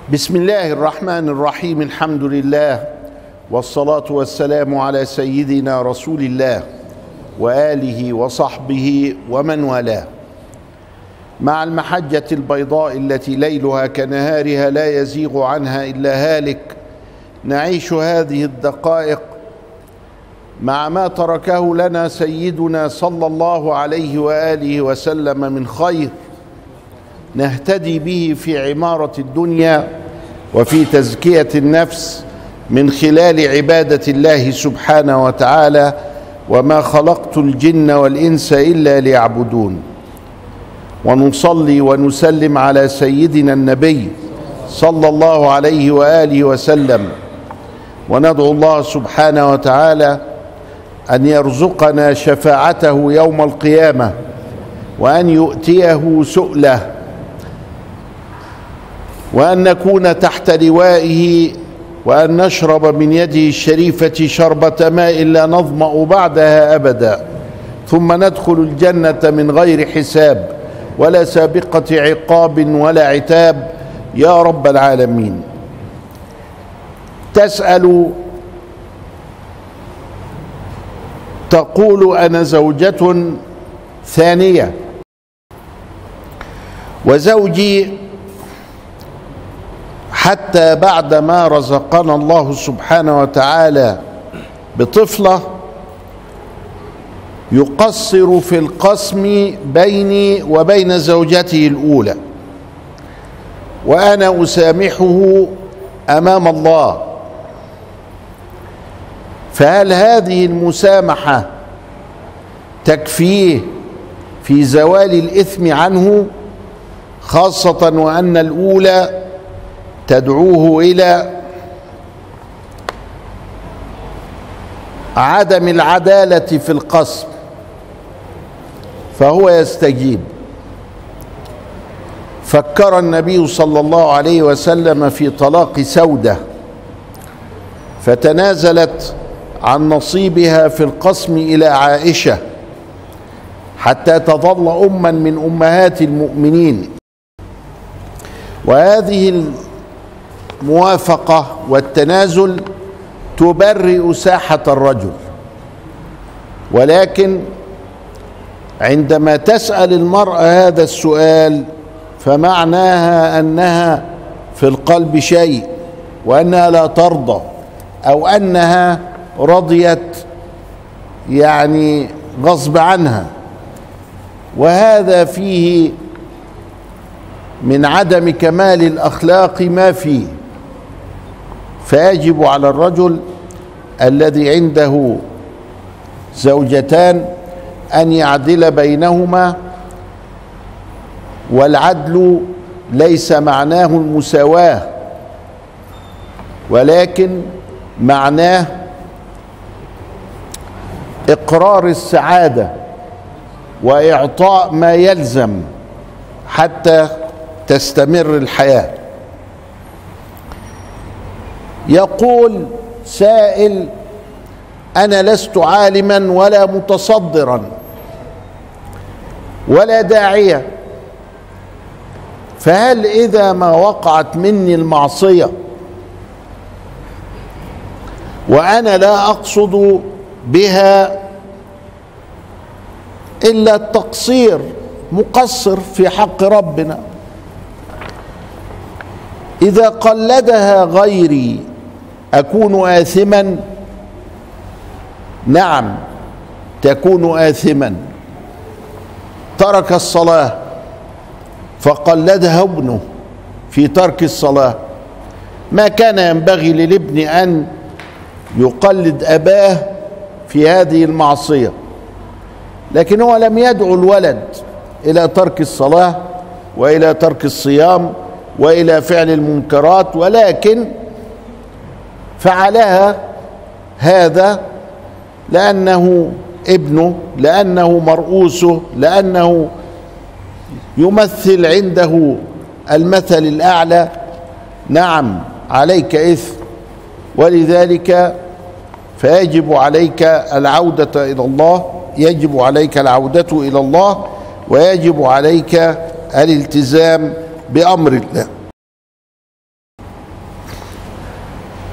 بسم الله الرحمن الرحيم الحمد لله والصلاه والسلام على سيدنا رسول الله واله وصحبه ومن والاه مع المحجه البيضاء التي ليلها كنهارها لا يزيغ عنها الا هالك نعيش هذه الدقائق مع ما تركه لنا سيدنا صلى الله عليه واله وسلم من خير نهتدي به في عماره الدنيا وفي تزكيه النفس من خلال عباده الله سبحانه وتعالى وما خلقت الجن والانس الا ليعبدون ونصلي ونسلم على سيدنا النبي صلى الله عليه واله وسلم وندعو الله سبحانه وتعالى ان يرزقنا شفاعته يوم القيامه وان يؤتيه سؤله وان نكون تحت لوائه وان نشرب من يده الشريفه شربه ماء لا نظما بعدها ابدا ثم ندخل الجنه من غير حساب ولا سابقه عقاب ولا عتاب يا رب العالمين تسال تقول انا زوجه ثانيه وزوجي حتى بعد ما رزقنا الله سبحانه وتعالى بطفله يقصر في القسم بيني وبين زوجته الاولى وانا اسامحه امام الله فهل هذه المسامحه تكفيه في زوال الاثم عنه خاصه وان الاولى تدعوه الى عدم العداله في القسم فهو يستجيب فكر النبي صلى الله عليه وسلم في طلاق سوده فتنازلت عن نصيبها في القسم الى عائشه حتى تظل اما من امهات المؤمنين وهذه الموافقه والتنازل تبرئ ساحه الرجل ولكن عندما تسال المراه هذا السؤال فمعناها انها في القلب شيء وانها لا ترضى او انها رضيت يعني غصب عنها وهذا فيه من عدم كمال الاخلاق ما فيه فيجب على الرجل الذي عنده زوجتان ان يعدل بينهما والعدل ليس معناه المساواه ولكن معناه اقرار السعاده واعطاء ما يلزم حتى تستمر الحياه يقول سائل انا لست عالما ولا متصدرا ولا داعيه فهل اذا ما وقعت مني المعصيه وانا لا اقصد بها الا التقصير مقصر في حق ربنا اذا قلدها غيري اكون اثما نعم تكون اثما ترك الصلاه فقلدها ابنه في ترك الصلاه ما كان ينبغي للابن ان يقلد اباه في هذه المعصيه لكن هو لم يدعو الولد الى ترك الصلاه والى ترك الصيام والى فعل المنكرات ولكن فعلها هذا لانه ابنه لانه مرؤوسه لانه يمثل عنده المثل الاعلى نعم عليك اثم ولذلك فيجب عليك العوده الى الله يجب عليك العوده الى الله ويجب عليك الالتزام بامر الله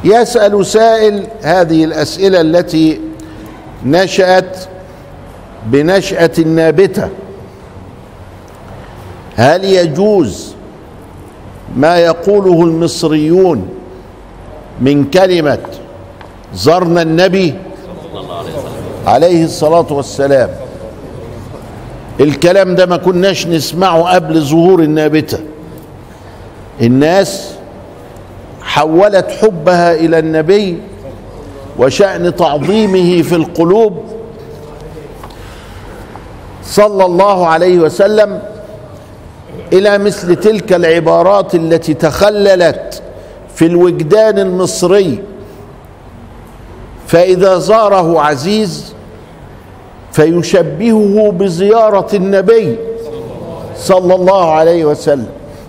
يسأل سائل هذه الأسئلة التي نشأت بنشأة نابتة هل يجوز ما يقوله المصريون من كلمة زرنا النبي عليه الصلاة والسلام الكلام ده ما كناش نسمعه قبل ظهور النابتة الناس حولت حبها إلى النبي وشأن تعظيمه في القلوب صلى الله عليه وسلم الى مثل تلك العبارات التي تخللت في الوجدان المصري فاذا زاره عزيز فيشبهه بزياره النبي صلى الله عليه وسلم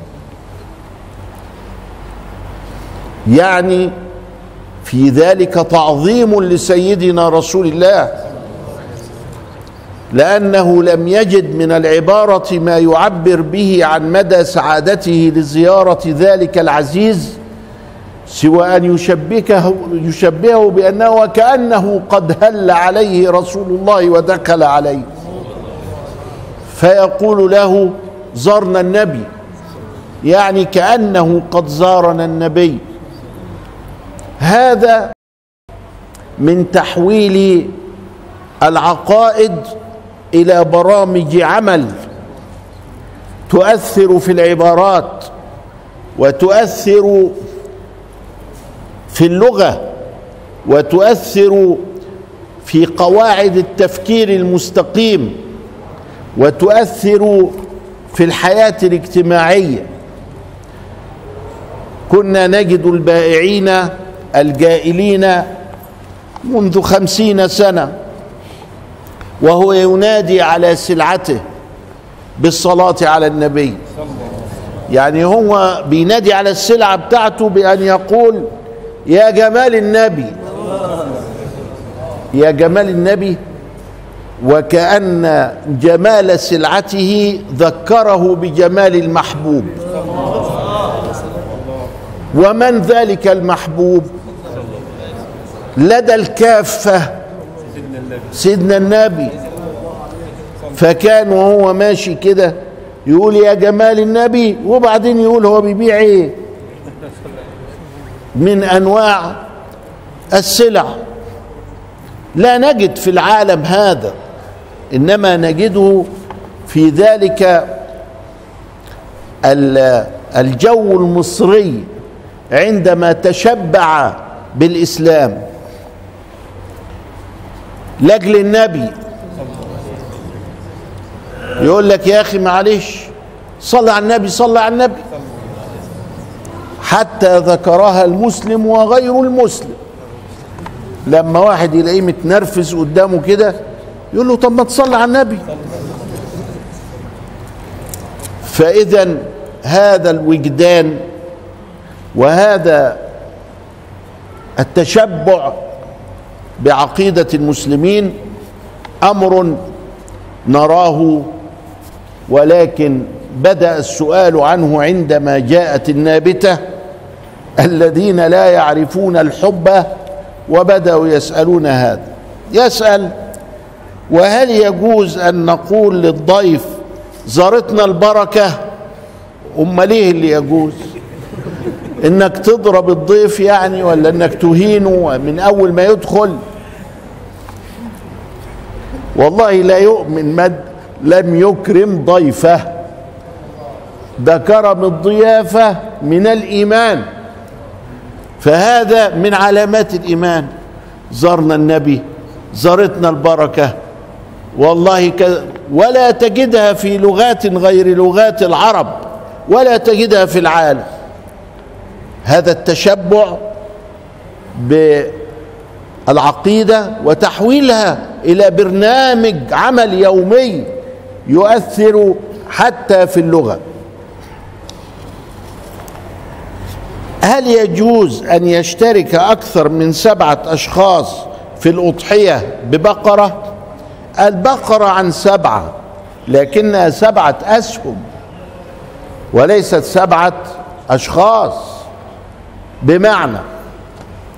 يعني في ذلك تعظيم لسيدنا رسول الله لانه لم يجد من العباره ما يعبر به عن مدى سعادته لزياره ذلك العزيز سوى ان يشبكه يشبهه بانه وكانه قد هل عليه رسول الله ودخل عليه فيقول له زرنا النبي يعني كانه قد زارنا النبي هذا من تحويل العقائد الى برامج عمل تؤثر في العبارات وتؤثر في اللغه وتؤثر في قواعد التفكير المستقيم وتؤثر في الحياه الاجتماعيه كنا نجد البائعين الجائلين منذ خمسين سنه وهو ينادي على سلعته بالصلاة على النبي يعني هو بينادي على السلعة بتاعته بأن يقول يا جمال النبي يا جمال النبي وكأن جمال سلعته ذكره بجمال المحبوب ومن ذلك المحبوب لدى الكافة سيدنا النبي فكان وهو ماشي كده يقول يا جمال النبي وبعدين يقول هو بيبيع ايه من انواع السلع لا نجد في العالم هذا انما نجده في ذلك الجو المصري عندما تشبع بالاسلام لاجل النبي يقول لك يا اخي معلش صلى على النبي صلى على النبي حتى ذكرها المسلم وغير المسلم لما واحد يلاقيه متنرفز قدامه كده يقول له طب ما تصلي على النبي فاذا هذا الوجدان وهذا التشبع بعقيده المسلمين امر نراه ولكن بدا السؤال عنه عندما جاءت النابته الذين لا يعرفون الحب وبداوا يسالون هذا يسال وهل يجوز ان نقول للضيف زارتنا البركه امال ايه اللي يجوز انك تضرب الضيف يعني ولا انك تهينه من اول ما يدخل والله لا يؤمن من لم يكرم ضيفه ده كرم الضيافه من الايمان فهذا من علامات الايمان زرنا النبي زارتنا البركه والله ك... ولا تجدها في لغات غير لغات العرب ولا تجدها في العالم هذا التشبع بالعقيده وتحويلها الى برنامج عمل يومي يؤثر حتى في اللغه هل يجوز ان يشترك اكثر من سبعه اشخاص في الاضحيه ببقره البقره عن سبعه لكنها سبعه اسهم وليست سبعه اشخاص بمعنى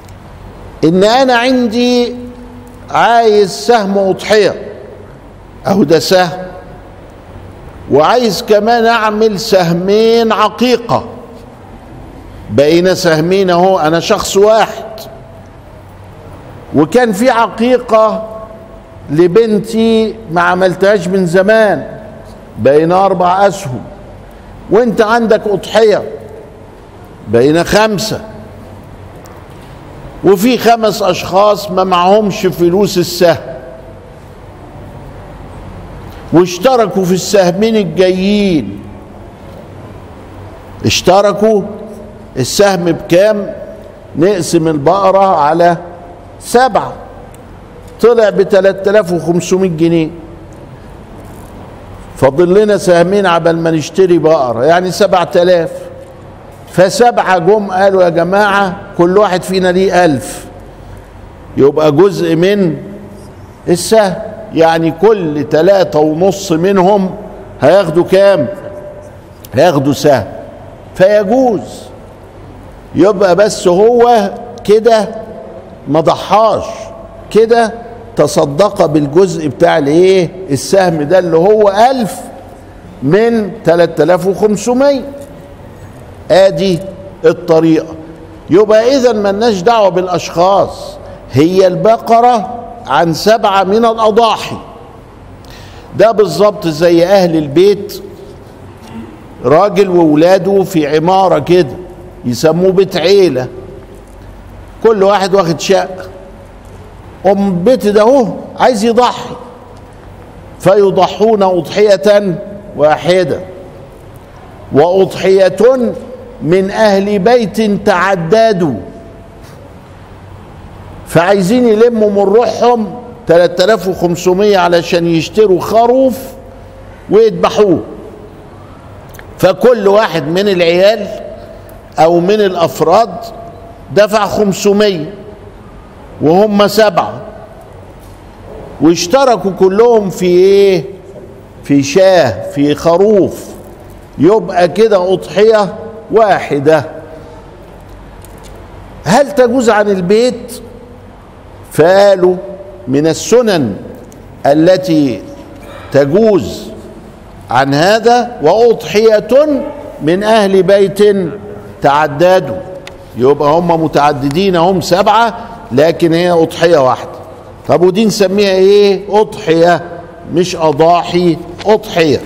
ان انا عندي عايز سهم اضحيه اهو ده سهم وعايز كمان اعمل سهمين عقيقه بقينا سهمين اهو انا شخص واحد وكان في عقيقه لبنتي ما عملتهاش من زمان بقينا اربع اسهم وانت عندك اضحيه بقينا خمسه وفي خمس اشخاص ما معهمش فلوس السهم واشتركوا في السهمين الجايين اشتركوا السهم بكام نقسم البقرة على سبعة طلع ب 3500 جنيه فاضل لنا سهمين عبل ما نشتري بقرة يعني 7000 فسبعة جم قالوا يا جماعة كل واحد فينا ليه ألف يبقى جزء من السهم يعني كل ثلاثة ونص منهم هياخدوا كام هياخدوا سهم فيجوز يبقى بس هو كده ما ضحاش كده تصدق بالجزء بتاع الايه السهم ده اللي هو ألف من 3500 ادي الطريقة يبقى اذا ملناش دعوة بالاشخاص هي البقرة عن سبعة من الاضاحي ده بالظبط زي اهل البيت راجل وولاده في عمارة كده يسموه بيت عيلة كل واحد واخد شقة ام بيت ده هو عايز يضحي فيضحون أضحية واحدة وأضحية من أهل بيت تعددوا فعايزين يلموا من روحهم 3500 علشان يشتروا خروف ويذبحوه فكل واحد من العيال او من الافراد دفع 500 وهم سبعه واشتركوا كلهم في ايه في شاه في خروف يبقى كده اضحيه واحده هل تجوز عن البيت فقالوا من السنن التي تجوز عن هذا واضحيه من اهل بيت تعددوا يبقى هم متعددين هم سبعه لكن هي اضحيه واحده طب ودي نسميها ايه اضحيه مش اضاحي اضحيه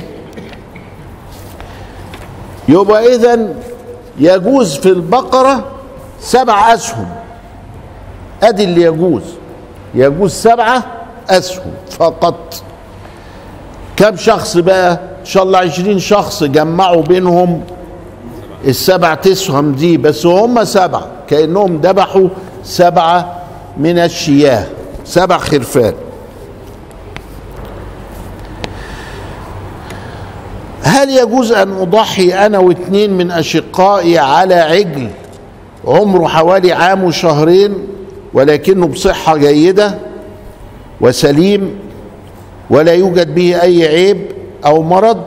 يبقى اذا يجوز في البقره سبع اسهم ادي اللي يجوز يجوز سبعه اسهم فقط كم شخص بقى ان شاء الله عشرين شخص جمعوا بينهم السبع تسهم دي بس هم سبعة كأنهم ذبحوا سبعة من الشياه سبع خرفان هل يجوز أن أضحي أنا واثنين من أشقائي على عجل عمره حوالي عام وشهرين ولكنه بصحة جيدة وسليم ولا يوجد به أي عيب أو مرض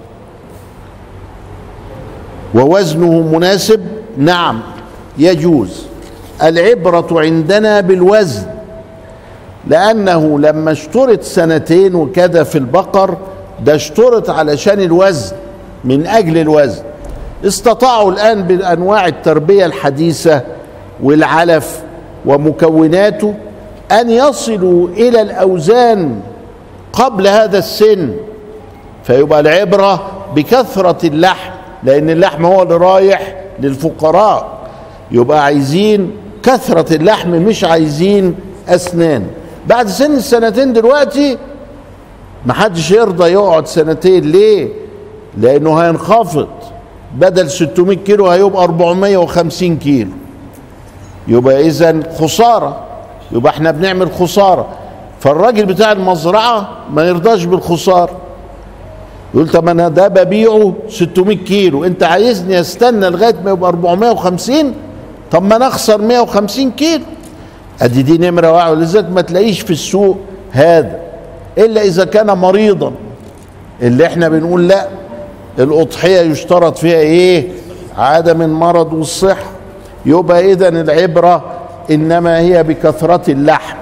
ووزنه مناسب نعم يجوز العبرة عندنا بالوزن لأنه لما اشترط سنتين وكذا في البقر ده اشترط علشان الوزن من أجل الوزن استطاعوا الآن بأنواع التربية الحديثة والعلف ومكوناته أن يصلوا إلى الأوزان قبل هذا السن فيبقى العبرة بكثرة اللحم لأن اللحم هو اللي رايح للفقراء يبقى عايزين كثرة اللحم مش عايزين أسنان بعد سن السنتين دلوقتي محدش يرضى يقعد سنتين ليه لأنه هينخفض بدل 600 كيلو هيبقى 450 كيلو يبقى إذا خسارة يبقى احنا بنعمل خسارة فالراجل بتاع المزرعة ما يرضاش بالخسارة يقول طب انا ده ببيعه 600 كيلو انت عايزني استنى لغايه ما يبقى 450 طب ما نخسر 150 كيلو ادي دي نمره واحد ولذلك ما تلاقيش في السوق هذا الا اذا كان مريضا اللي احنا بنقول لا الاضحيه يشترط فيها ايه عدم المرض والصحه يبقى اذا العبره انما هي بكثره اللحم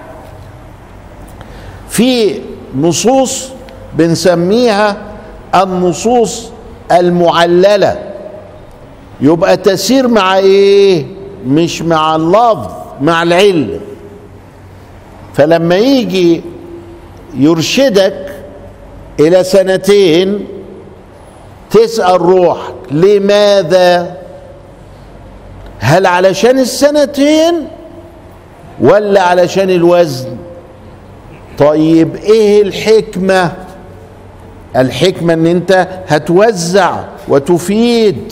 في نصوص بنسميها النصوص المعلله يبقى تسير مع ايه مش مع اللفظ مع العله فلما يجي يرشدك الى سنتين تسال روحك لماذا هل علشان السنتين ولا علشان الوزن طيب ايه الحكمه الحكمه ان انت هتوزع وتفيد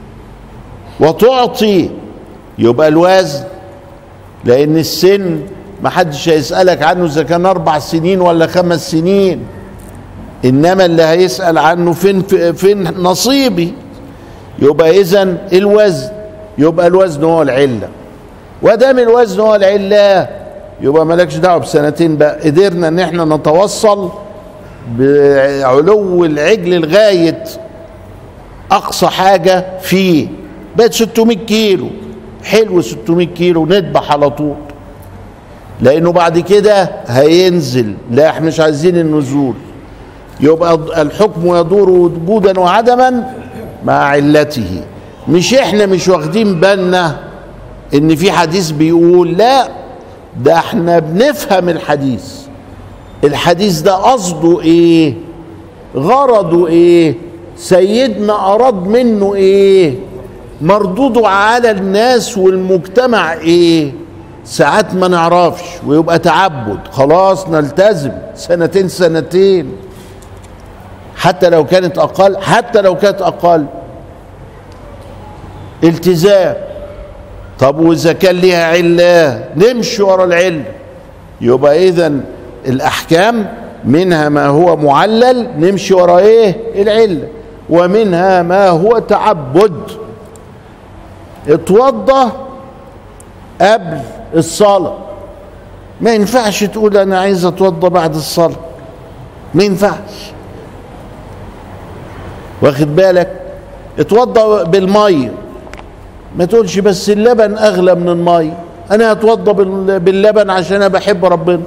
وتعطي يبقى الوزن لان السن ما حدش هيسالك عنه اذا كان اربع سنين ولا خمس سنين انما اللي هيسال عنه فين فين نصيبي يبقى اذا الوزن يبقى الوزن هو العله ودام الوزن هو العله يبقى مالكش دعوه بسنتين بقى قدرنا ان احنا نتوصل بعلو العجل لغايه اقصى حاجه فيه بقت 600 كيلو حلو 600 كيلو نذبح على طول لانه بعد كده هينزل لا احنا مش عايزين النزول يبقى الحكم يدور وجودا وعدما مع علته مش احنا مش واخدين بالنا ان في حديث بيقول لا ده احنا بنفهم الحديث الحديث ده قصده ايه غرضه ايه سيدنا اراد منه ايه مردوده على الناس والمجتمع ايه ساعات ما نعرفش ويبقى تعبد خلاص نلتزم سنتين سنتين حتى لو كانت اقل حتى لو كانت اقل التزام طب واذا كان ليها عله نمشي ورا العله يبقى اذا الاحكام منها ما هو معلل نمشي ورا ايه العله ومنها ما هو تعبد اتوضى قبل الصلاه ما ينفعش تقول انا عايز اتوضى بعد الصلاه ما ينفعش واخد بالك اتوضى بالميه ما تقولش بس اللبن اغلى من الميه انا هتوضى باللبن عشان انا بحب ربنا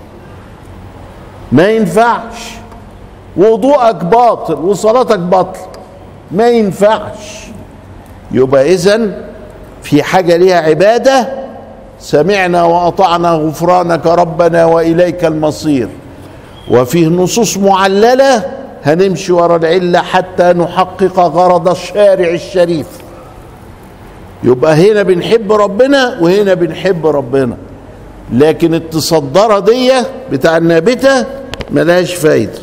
ما ينفعش وضوءك باطل وصلاتك باطل ما ينفعش يبقى اذا في حاجه ليها عباده سمعنا واطعنا غفرانك ربنا واليك المصير وفيه نصوص معلله هنمشي ورا العله حتى نحقق غرض الشارع الشريف يبقى هنا بنحب ربنا وهنا بنحب ربنا لكن التصدرة دي بتاع النابتة ملهاش فايدة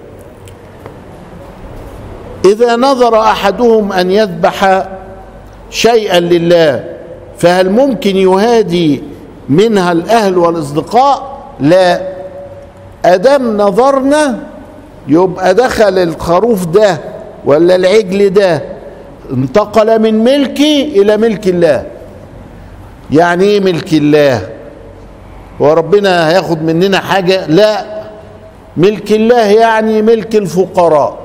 إذا نظر أحدهم أن يذبح شيئا لله فهل ممكن يهادي منها الأهل والأصدقاء لا أدام نظرنا يبقى دخل الخروف ده ولا العجل ده انتقل من ملكي إلى ملك الله يعني ايه ملك الله وربنا هياخد مننا حاجة لا ملك الله يعني ملك الفقراء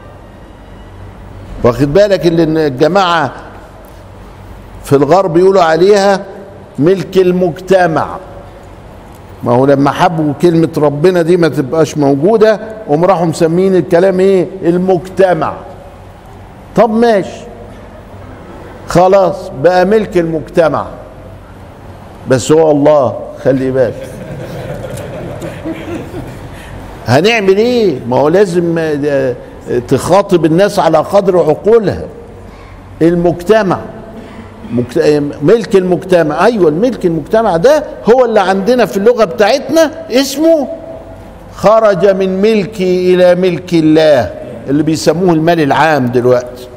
واخد بالك اللي الجماعة في الغرب يقولوا عليها ملك المجتمع ما هو لما حبوا كلمة ربنا دي ما تبقاش موجودة قوم راحوا مسمين الكلام ايه المجتمع طب ماشي خلاص بقى ملك المجتمع بس هو الله خلي بالك هنعمل ايه ما هو لازم تخاطب الناس على قدر عقولها المجتمع ملك المجتمع ايوه الملك المجتمع ده هو اللي عندنا في اللغه بتاعتنا اسمه خرج من ملكي الى ملك الله اللي بيسموه المال العام دلوقتي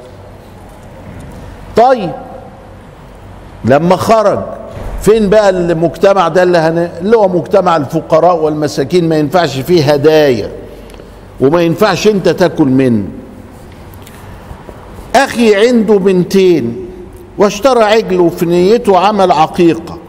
طيب لما خرج فين بقى المجتمع ده اللي, هن... اللي هو مجتمع الفقراء والمساكين ما ينفعش فيه هدايا وما ينفعش انت تاكل منه اخي عنده بنتين واشترى عجل وفي نيته عمل عقيقه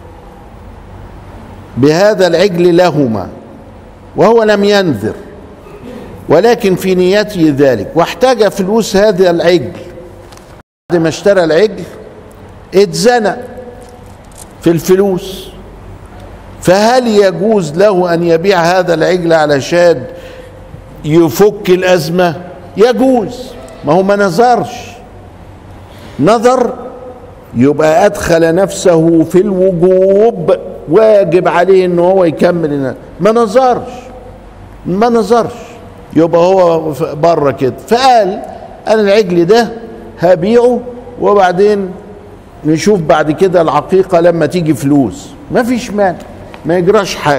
بهذا العجل لهما وهو لم ينذر ولكن في نيته ذلك واحتاج فلوس هذا العجل بعد ما اشترى العجل اتزنق في الفلوس فهل يجوز له ان يبيع هذا العجل على شاد يفك الازمه يجوز ما هو ما نظرش نظر يبقى ادخل نفسه في الوجوب واجب عليه ان هو يكمل ما نظرش ما نظرش يبقى هو بره كده فقال انا العجل ده هبيعه وبعدين نشوف بعد كده العقيقة لما تيجي فلوس ما فيش مانع ما يجراش حاجة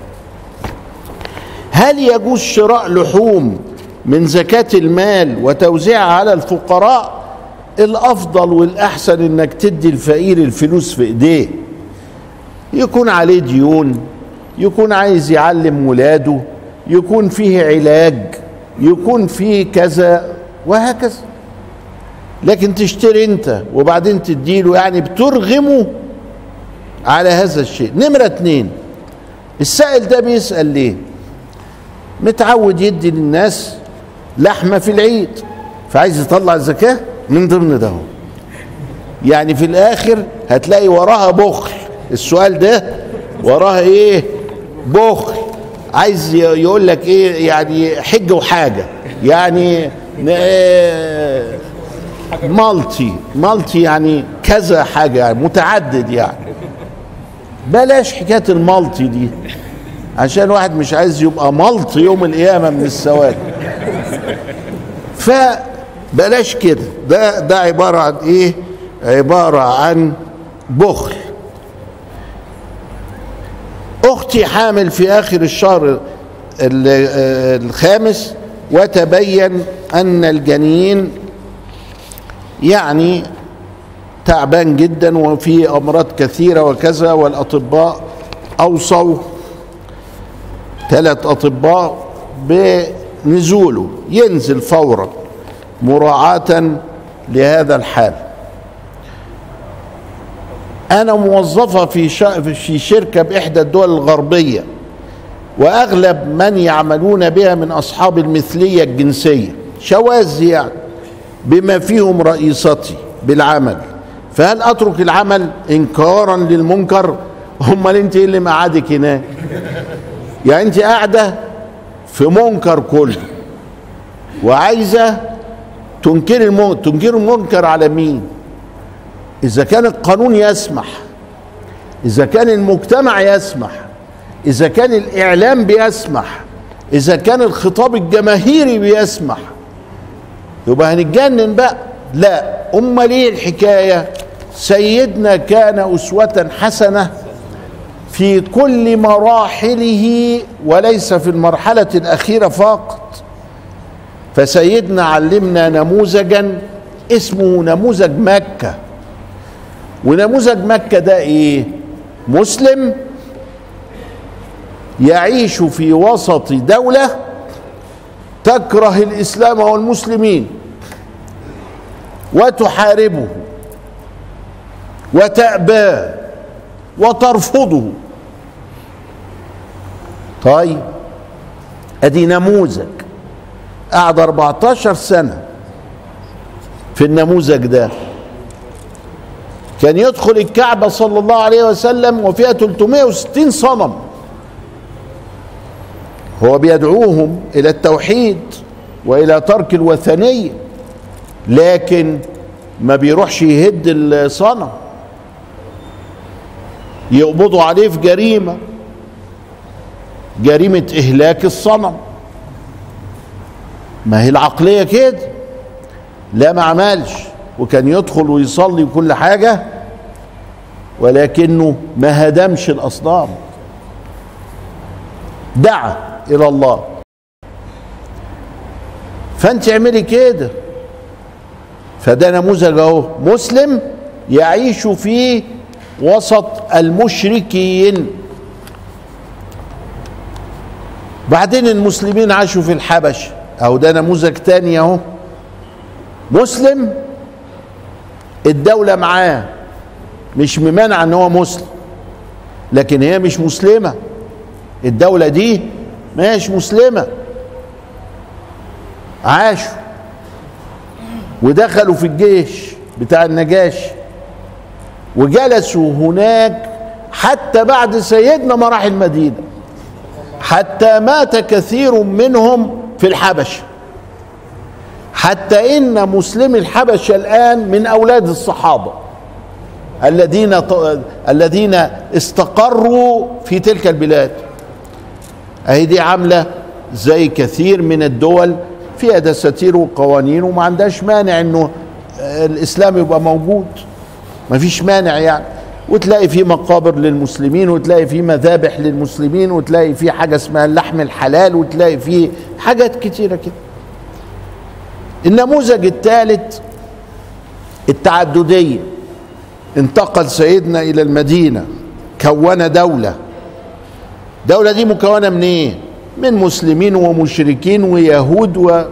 هل يجوز شراء لحوم من زكاة المال وتوزيعها على الفقراء الافضل والاحسن انك تدي الفقير الفلوس في ايديه يكون عليه ديون يكون عايز يعلم ولاده يكون فيه علاج يكون فيه كذا وهكذا لكن تشتري انت وبعدين تديله يعني بترغمه على هذا الشيء نمرة اتنين السائل ده بيسأل ليه متعود يدي للناس لحمة في العيد فعايز يطلع الزكاة من ضمن ده يعني في الاخر هتلاقي وراها بخل السؤال ده وراها ايه بخل عايز يقول لك ايه يعني حجه وحاجه يعني مالتي مالتي يعني كذا حاجه يعني متعدد يعني بلاش حكايه المالتي دي عشان واحد مش عايز يبقى ملط يوم القيامه من السواد فبلاش كده ده ده عباره عن ايه عباره عن بخل اختي حامل في اخر الشهر الخامس وتبين ان الجنين يعني تعبان جدا وفي امراض كثيره وكذا والاطباء اوصوا ثلاث اطباء بنزوله ينزل فورا مراعاه لهذا الحال انا موظفه في في شركه باحدى الدول الغربيه واغلب من يعملون بها من اصحاب المثليه الجنسيه شواذ يعني بما فيهم رئيستي بالعمل فهل اترك العمل انكارا للمنكر امال انت ايه اللي مقعدك هناك يعني انت قاعده في منكر كله وعايزه تنكري المنكر تنكري المنكر على مين اذا كان القانون يسمح اذا كان المجتمع يسمح اذا كان الاعلام بيسمح اذا كان الخطاب الجماهيري بيسمح يبقى هنتجنن بقى لا امال ايه الحكايه سيدنا كان اسوه حسنه في كل مراحله وليس في المرحله الاخيره فقط فسيدنا علمنا نموذجا اسمه نموذج مكه ونموذج مكه ده ايه مسلم يعيش في وسط دوله تكره الاسلام والمسلمين وتحاربه وتأباه وترفضه طيب ادي نموذج قعد 14 سنه في النموذج ده كان يدخل الكعبه صلى الله عليه وسلم وفيها 360 صنم هو بيدعوهم الى التوحيد والى ترك الوثنيه لكن ما بيروحش يهد الصنم يقبضوا عليه في جريمه جريمه اهلاك الصنم ما هي العقليه كده لا ما عملش وكان يدخل ويصلي وكل حاجه ولكنه ما هدمش الاصنام دعا الى الله فانت اعملي كده فده نموذج اهو مسلم يعيش في وسط المشركين بعدين المسلمين عاشوا في الحبش اهو ده نموذج تاني اهو مسلم الدولة معاه مش ممانعة ان هو مسلم لكن هي مش مسلمة الدولة دي مش مسلمة عاشوا ودخلوا في الجيش بتاع النجاشي وجلسوا هناك حتى بعد سيدنا ما راح المدينة حتى مات كثير منهم في الحبشة حتى إن مسلمي الحبشة الآن من أولاد الصحابة الذين الذين استقروا في تلك البلاد اهي دي عامله زي كثير من الدول فيها دساتير وقوانين وما عندهاش مانع انه الاسلام يبقى موجود ما فيش مانع يعني وتلاقي في مقابر للمسلمين وتلاقي في مذابح للمسلمين وتلاقي في حاجه اسمها اللحم الحلال وتلاقي في حاجات كتيره كده النموذج الثالث التعدديه انتقل سيدنا الى المدينه كون دوله الدوله دي مكونه من ايه من مسلمين ومشركين ويهود و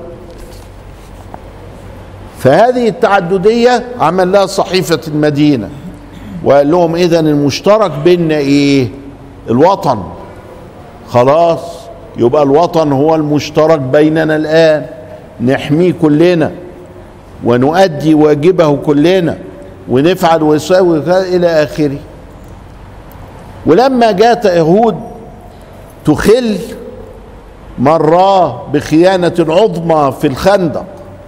فهذه التعدديه عمل لها صحيفه المدينه وقال لهم اذا المشترك بيننا ايه الوطن خلاص يبقى الوطن هو المشترك بيننا الان نحميه كلنا ونؤدي واجبه كلنا ونفعل ويساوي الى اخره ولما جاءت يهود تخل مرة بخيانة عظمى في الخندق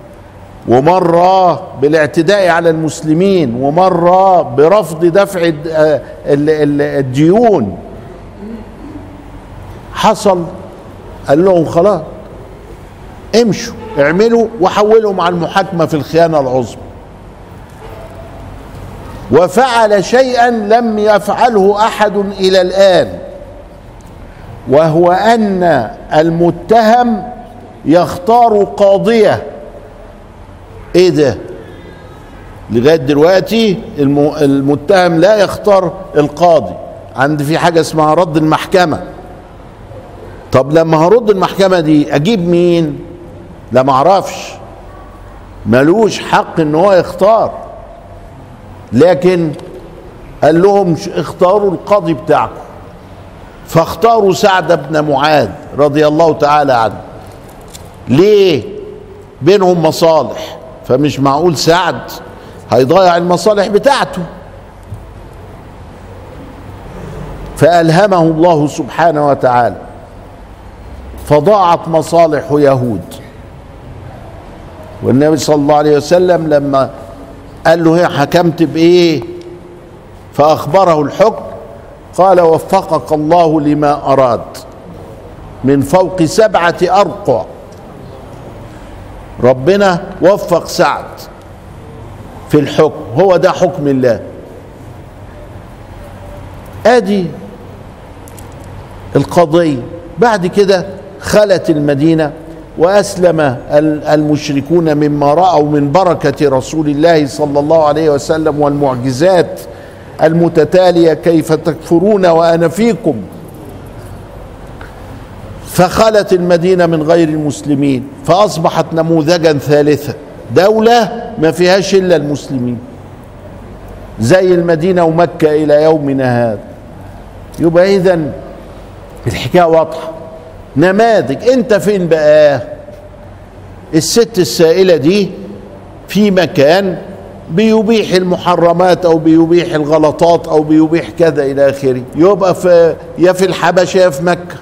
ومرة بالاعتداء على المسلمين ومرة برفض دفع الديون حصل قال لهم خلاص امشوا اعملوا وحولوا مع المحاكمة في الخيانة العظمى وفعل شيئا لم يفعله احد الى الان وهو ان المتهم يختار قاضيه ايه ده لغايه دلوقتي المتهم لا يختار القاضي عندي في حاجه اسمها رد المحكمه طب لما هرد المحكمه دي اجيب مين لا معرفش ملوش حق ان هو يختار لكن قال لهم اختاروا القاضي بتاعكم فاختاروا سعد بن معاذ رضي الله تعالى عنه ليه بينهم مصالح فمش معقول سعد هيضيع المصالح بتاعته فألهمه الله سبحانه وتعالى فضاعت مصالح يهود والنبي صلى الله عليه وسلم لما قال له هي حكمت بايه فاخبره الحكم قال وفقك الله لما اراد من فوق سبعه ارقع ربنا وفق سعد في الحكم هو ده حكم الله ادي القضيه بعد كده خلت المدينه واسلم المشركون مما راوا من بركه رسول الله صلى الله عليه وسلم والمعجزات المتتاليه كيف تكفرون وانا فيكم فخلت المدينه من غير المسلمين فاصبحت نموذجا ثالثا دوله ما فيهاش الا المسلمين زي المدينه ومكه الى يومنا هذا يبقى اذا الحكايه واضحه نماذج انت فين بقى الست السائلة دي في مكان بيبيح المحرمات او بيبيح الغلطات او بيبيح كذا الى اخره يبقى في يا في الحبشه يا في مكه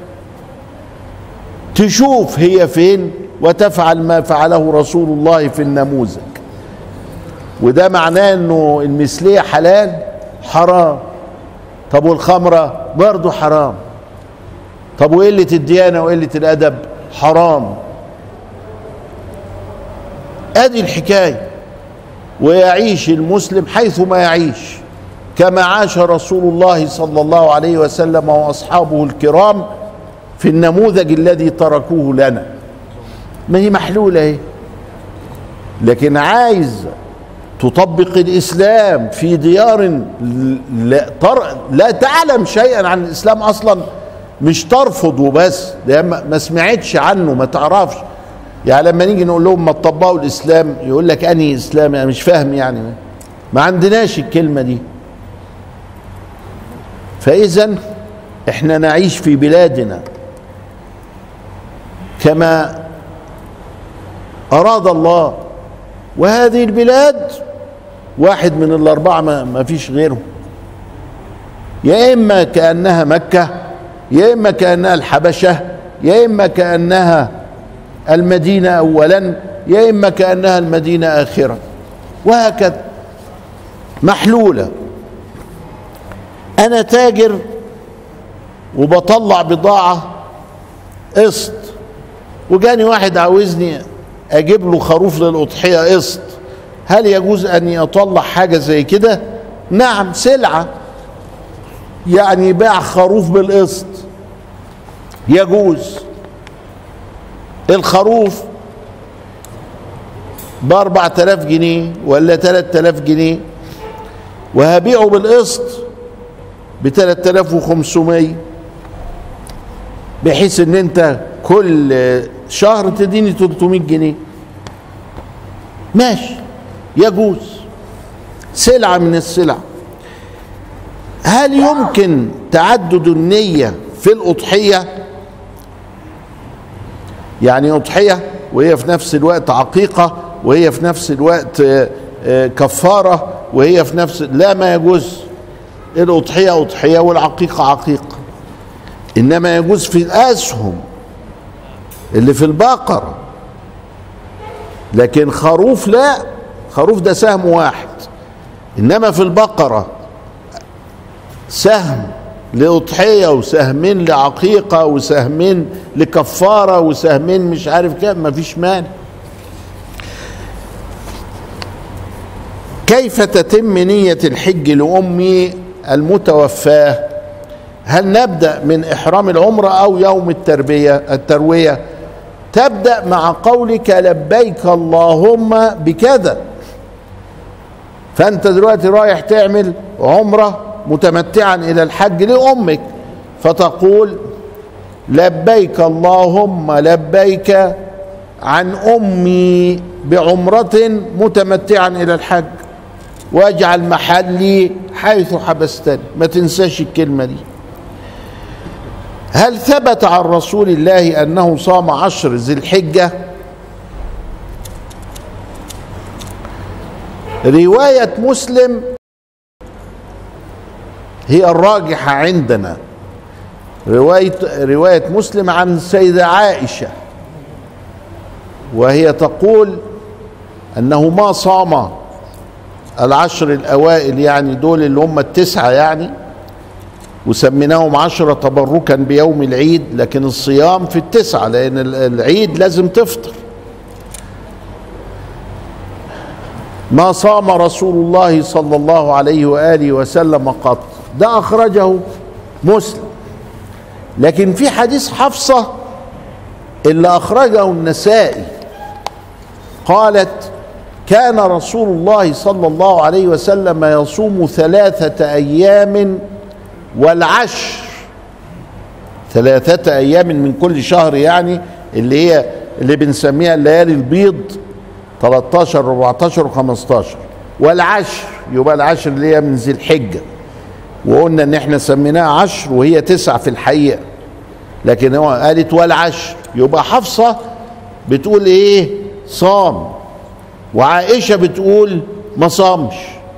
تشوف هي فين وتفعل ما فعله رسول الله في النموذج وده معناه انه المثليه حلال حرام طب والخمره برضه حرام طب وقلة الديانة وقلة الأدب حرام ادي الحكاية ويعيش المسلم حيث ما يعيش كما عاش رسول الله صلى الله عليه وسلم واصحابه الكرام في النموذج الذي تركوه لنا ما هي محلولة اهي لكن عايز تطبق الاسلام في ديار لا, لا تعلم شيئا عن الاسلام اصلا مش ترفض وبس ده ما سمعتش عنه ما تعرفش يعني لما نيجي نقول لهم ما تطبقوا الاسلام يقول لك انهي اسلام انا مش فاهم يعني ما عندناش الكلمه دي فاذا احنا نعيش في بلادنا كما اراد الله وهذه البلاد واحد من الاربعه ما فيش غيره يا اما كانها مكه يا اما كانها الحبشه يا اما كانها المدينه اولا يا اما كانها المدينه اخرا وهكذا محلوله انا تاجر وبطلع بضاعه قسط وجاني واحد عاوزني اجيب له خروف للاضحيه قسط هل يجوز اني اطلع حاجه زي كده نعم سلعه يعني باع خروف بالقسط يجوز الخروف باربع تلاف جنيه ولا تلات تلاف جنيه وهبيعه بالقسط بتلات تلاف وخمسمية بحيث ان انت كل شهر تديني 300 جنيه ماشي يجوز سلعة من السلع هل يمكن تعدد النية في الأضحية يعني أضحية وهي في نفس الوقت عقيقة وهي في نفس الوقت كفارة وهي في نفس لا ما يجوز الأضحية أضحية والعقيقة عقيقة إنما يجوز في الأسهم اللي في البقرة لكن خروف لا خروف ده سهم واحد إنما في البقرة سهم لأضحية وسهمين لعقيقة وسهمين لكفارة وسهمين مش عارف كام مفيش مانع كيف تتم نية الحج لأمي المتوفاة هل نبدأ من إحرام العمرة أو يوم التربية التروية تبدأ مع قولك لبيك اللهم بكذا فأنت دلوقتي رايح تعمل عمرة متمتعا إلى الحج لأمك فتقول لبيك اللهم لبيك عن أمي بعمرة متمتعا إلى الحج واجعل محلي حيث حبستني ما تنساش الكلمة دي هل ثبت عن رسول الله أنه صام عشر ذي الحجة رواية مسلم هي الراجحة عندنا رواية رواية مسلم عن السيدة عائشة وهي تقول أنه ما صام العشر الأوائل يعني دول اللي هم التسعة يعني وسميناهم عشرة تبركا بيوم العيد لكن الصيام في التسعة لأن العيد لازم تفطر ما صام رسول الله صلى الله عليه وآله وسلم قط ده أخرجه مسلم لكن في حديث حفصة اللي أخرجه النسائي قالت كان رسول الله صلى الله عليه وسلم يصوم ثلاثة أيام والعشر ثلاثة أيام من كل شهر يعني اللي هي اللي بنسميها الليالي البيض 13 14 و15 والعشر يبقى العشر اللي هي من ذي الحجة وقلنا ان احنا سميناها عشر وهي تسع في الحقيقة لكن هو قالت والعشر يبقى حفصة بتقول ايه صام وعائشة بتقول ما صامش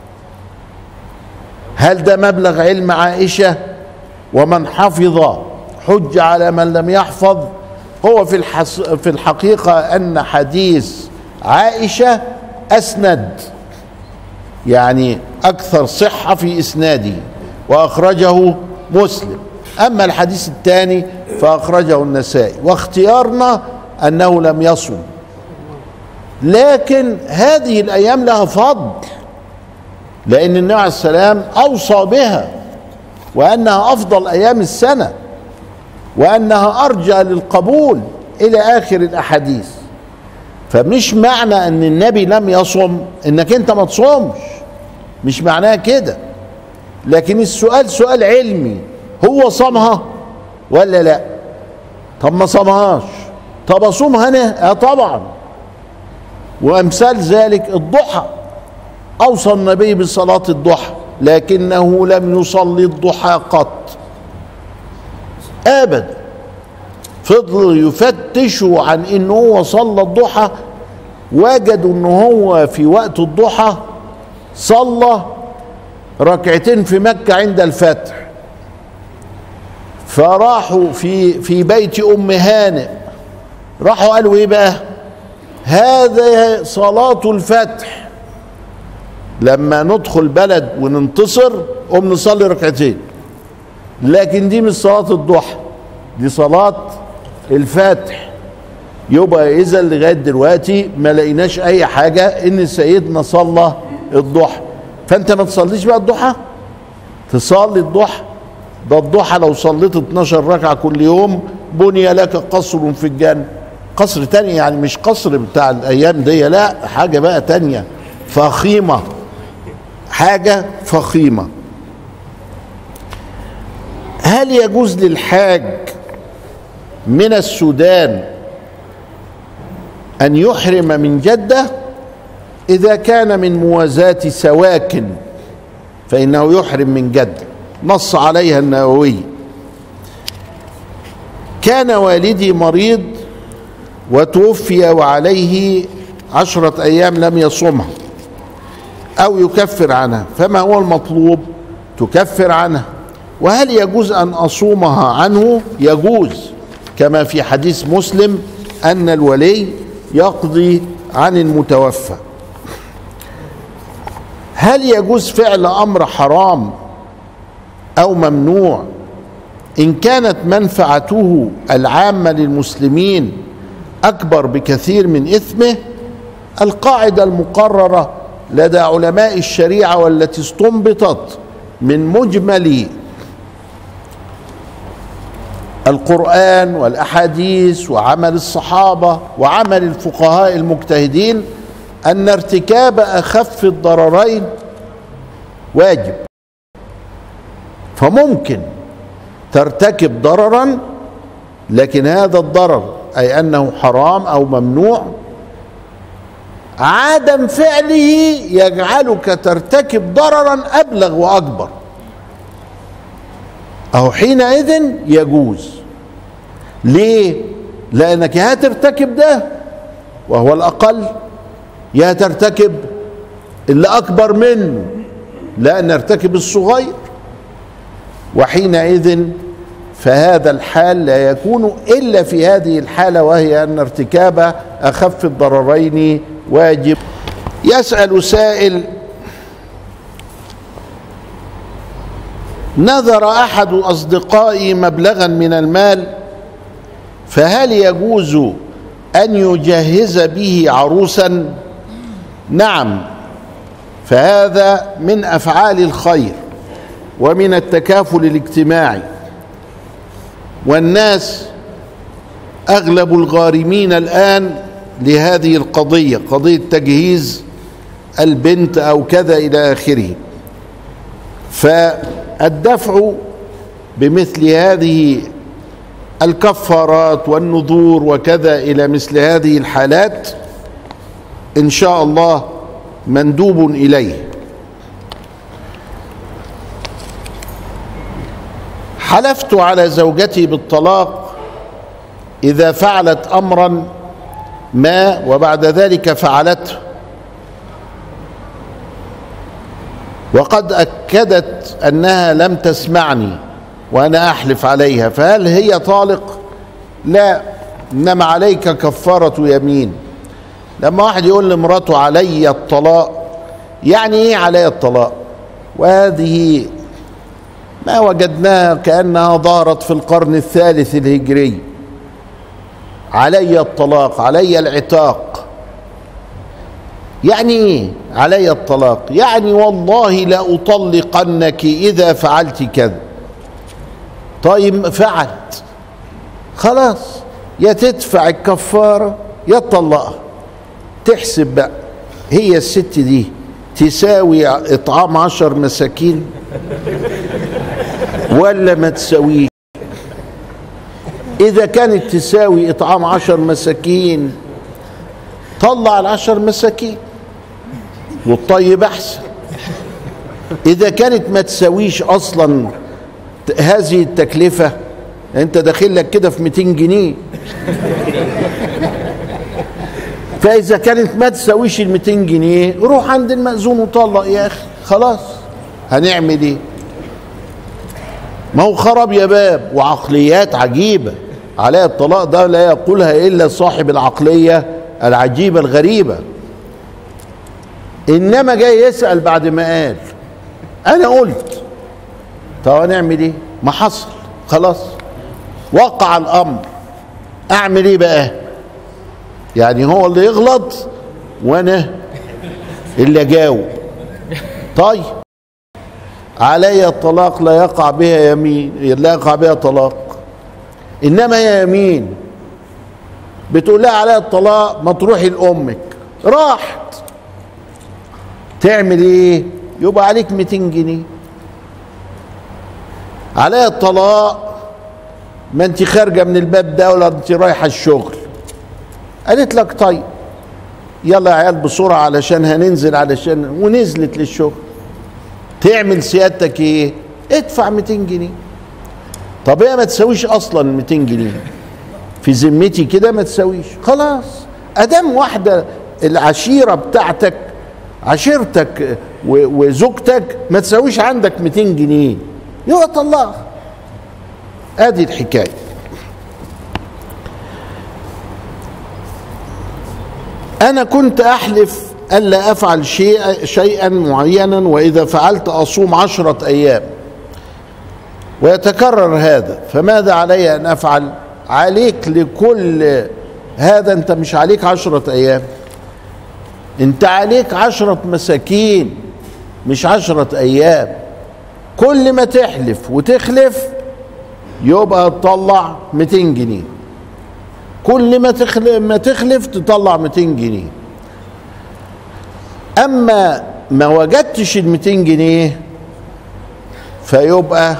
هل ده مبلغ علم عائشة ومن حفظ حج على من لم يحفظ هو في الحس في الحقيقة أن حديث عائشة أسند يعني أكثر صحة في إسناده وأخرجه مسلم أما الحديث الثاني فأخرجه النسائي واختيارنا أنه لم يصم لكن هذه الأيام لها فضل لأن النبي عليه السلام أوصى بها وأنها أفضل أيام السنة وأنها أرجى للقبول إلى آخر الأحاديث فمش معنى أن النبي لم يصم إنك أنت ما تصومش مش معناها كده لكن السؤال سؤال علمي هو صامها ولا لا طب ما صامهاش طب اصومها انا اه طبعا وامثال ذلك الضحى اوصى النبي بصلاه الضحى لكنه لم يصلي الضحى قط ابدا فضلوا يفتشوا عن ان هو صلى الضحى وجدوا ان هو في وقت الضحى صلى ركعتين في مكة عند الفتح فراحوا في في بيت ام هانئ راحوا قالوا ايه بقى هذا صلاة الفتح لما ندخل بلد وننتصر قوم نصلي ركعتين لكن دي مش صلاة الضحى دي صلاة الفتح يبقى اذا لغايه دلوقتي ما لقيناش اي حاجه ان سيدنا صلى الضحى فانت ما تصليش بقى الضحى تصلي الضحى ده الضحى لو صليت 12 ركعه كل يوم بني لك قصر في الجنه قصر تاني يعني مش قصر بتاع الايام دي لا حاجه بقى تانية فخيمه حاجه فخيمه هل يجوز للحاج من السودان ان يحرم من جده اذا كان من موازاه سواكن فانه يحرم من جده نص عليها النووي كان والدي مريض وتوفي وعليه عشرة أيام لم يصمها أو يكفر عنها فما هو المطلوب تكفر عنها وهل يجوز أن أصومها عنه يجوز كما في حديث مسلم أن الولي يقضي عن المتوفى هل يجوز فعل أمر حرام أو ممنوع إن كانت منفعته العامة للمسلمين أكبر بكثير من إثمه القاعدة المقررة لدى علماء الشريعة والتي استنبطت من مجمل القرآن والأحاديث وعمل الصحابة وعمل الفقهاء المجتهدين أن ارتكاب أخف الضررين واجب فممكن ترتكب ضررا لكن هذا الضرر أي أنه حرام أو ممنوع عدم فعله يجعلك ترتكب ضررا أبلغ وأكبر أو حينئذ يجوز ليه؟ لأنك يا ترتكب ده وهو الأقل يا ترتكب اللي أكبر منه لا نرتكب الصغير وحينئذ فهذا الحال لا يكون إلا في هذه الحالة وهي أن ارتكاب أخف الضررين واجب يسأل سائل نذر احد اصدقائي مبلغا من المال فهل يجوز ان يجهز به عروسا نعم فهذا من افعال الخير ومن التكافل الاجتماعي والناس اغلب الغارمين الان لهذه القضيه قضيه تجهيز البنت او كذا الى اخره فالدفع بمثل هذه الكفارات والنذور وكذا الى مثل هذه الحالات ان شاء الله مندوب اليه حلفت على زوجتي بالطلاق اذا فعلت امرا ما وبعد ذلك فعلته وقد اكدت انها لم تسمعني وانا احلف عليها فهل هي طالق لا انما عليك كفاره يمين لما واحد يقول لمراته علي الطلاق يعني ايه علي الطلاق وهذه ما وجدناها كانها ظهرت في القرن الثالث الهجري علي الطلاق علي العتاق يعني ايه علي الطلاق يعني والله لاطلقنك اذا فعلت كذا طيب فعلت خلاص يا تدفع الكفاره يا تطلقها تحسب بقى هي الست دي تساوي اطعام عشر مساكين ولا ما تساويش اذا كانت تساوي اطعام عشر مساكين طلع العشر مساكين والطيب احسن اذا كانت ما تساويش اصلا هذه التكلفه انت داخل لك كده في 200 جنيه فاذا كانت ما تساويش ال 200 جنيه روح عند المأذون وطلق يا اخي خلاص هنعمل ايه ما هو خراب يا باب وعقليات عجيبة عليها الطلاق ده لا يقولها إلا صاحب العقلية العجيبة الغريبة إنما جاي يسأل بعد ما قال أنا قلت طب هنعمل إيه ما حصل خلاص وقع الأمر أعمل إيه بقى يعني هو اللي يغلط وأنا اللي أجاوب طيب علي الطلاق لا يقع بها يمين لا يقع بها طلاق انما هي يمين بتقول لها عليها الطلاق ما تروحي لامك راحت تعمل ايه يبقى عليك 200 جنيه عليها الطلاق ما انت خارجه من الباب ده ولا انت رايحه الشغل قالت لك طيب يلا يا عيال بسرعه علشان هننزل علشان ونزلت للشغل تعمل سيادتك ايه ادفع 200 جنيه طب هي ما تساويش اصلا 200 جنيه في ذمتي كده ما تساويش خلاص ادام واحده العشيره بتاعتك عشيرتك وزوجتك ما تساويش عندك 200 جنيه يبقى طلقها ادي الحكايه انا كنت احلف الا افعل شيء شيئا معينا واذا فعلت اصوم عشره ايام ويتكرر هذا فماذا علي ان افعل عليك لكل هذا انت مش عليك عشره ايام انت عليك عشره مساكين مش عشره ايام كل ما تحلف وتخلف يبقى تطلع 200 جنيه كل ما تخلف ما تخلف تطلع 200 جنيه اما ما وجدتش ال 200 جنيه فيبقى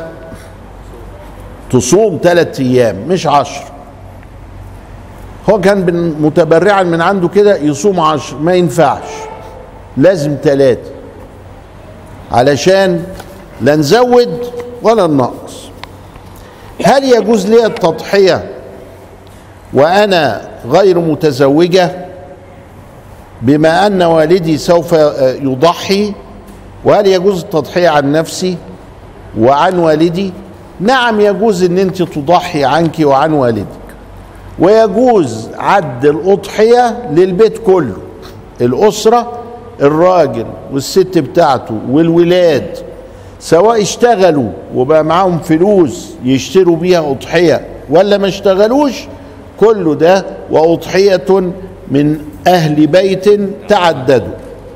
تصوم ثلاث ايام مش عشر هو كان متبرعا من عنده كده يصوم عشر ما ينفعش لازم ثلاثة علشان لا نزود ولا ننقص هل يجوز لي التضحية وأنا غير متزوجة بما أن والدي سوف يضحي وهل يجوز التضحية عن نفسي وعن والدي نعم يجوز ان انت تضحي عنك وعن والدك ويجوز عد الأضحية للبيت كله الأسرة الراجل والست بتاعته والولاد سواء اشتغلوا وبقى معاهم فلوس يشتروا بيها أضحية ولا ما اشتغلوش كله ده وأضحية من أهل بيت تعددوا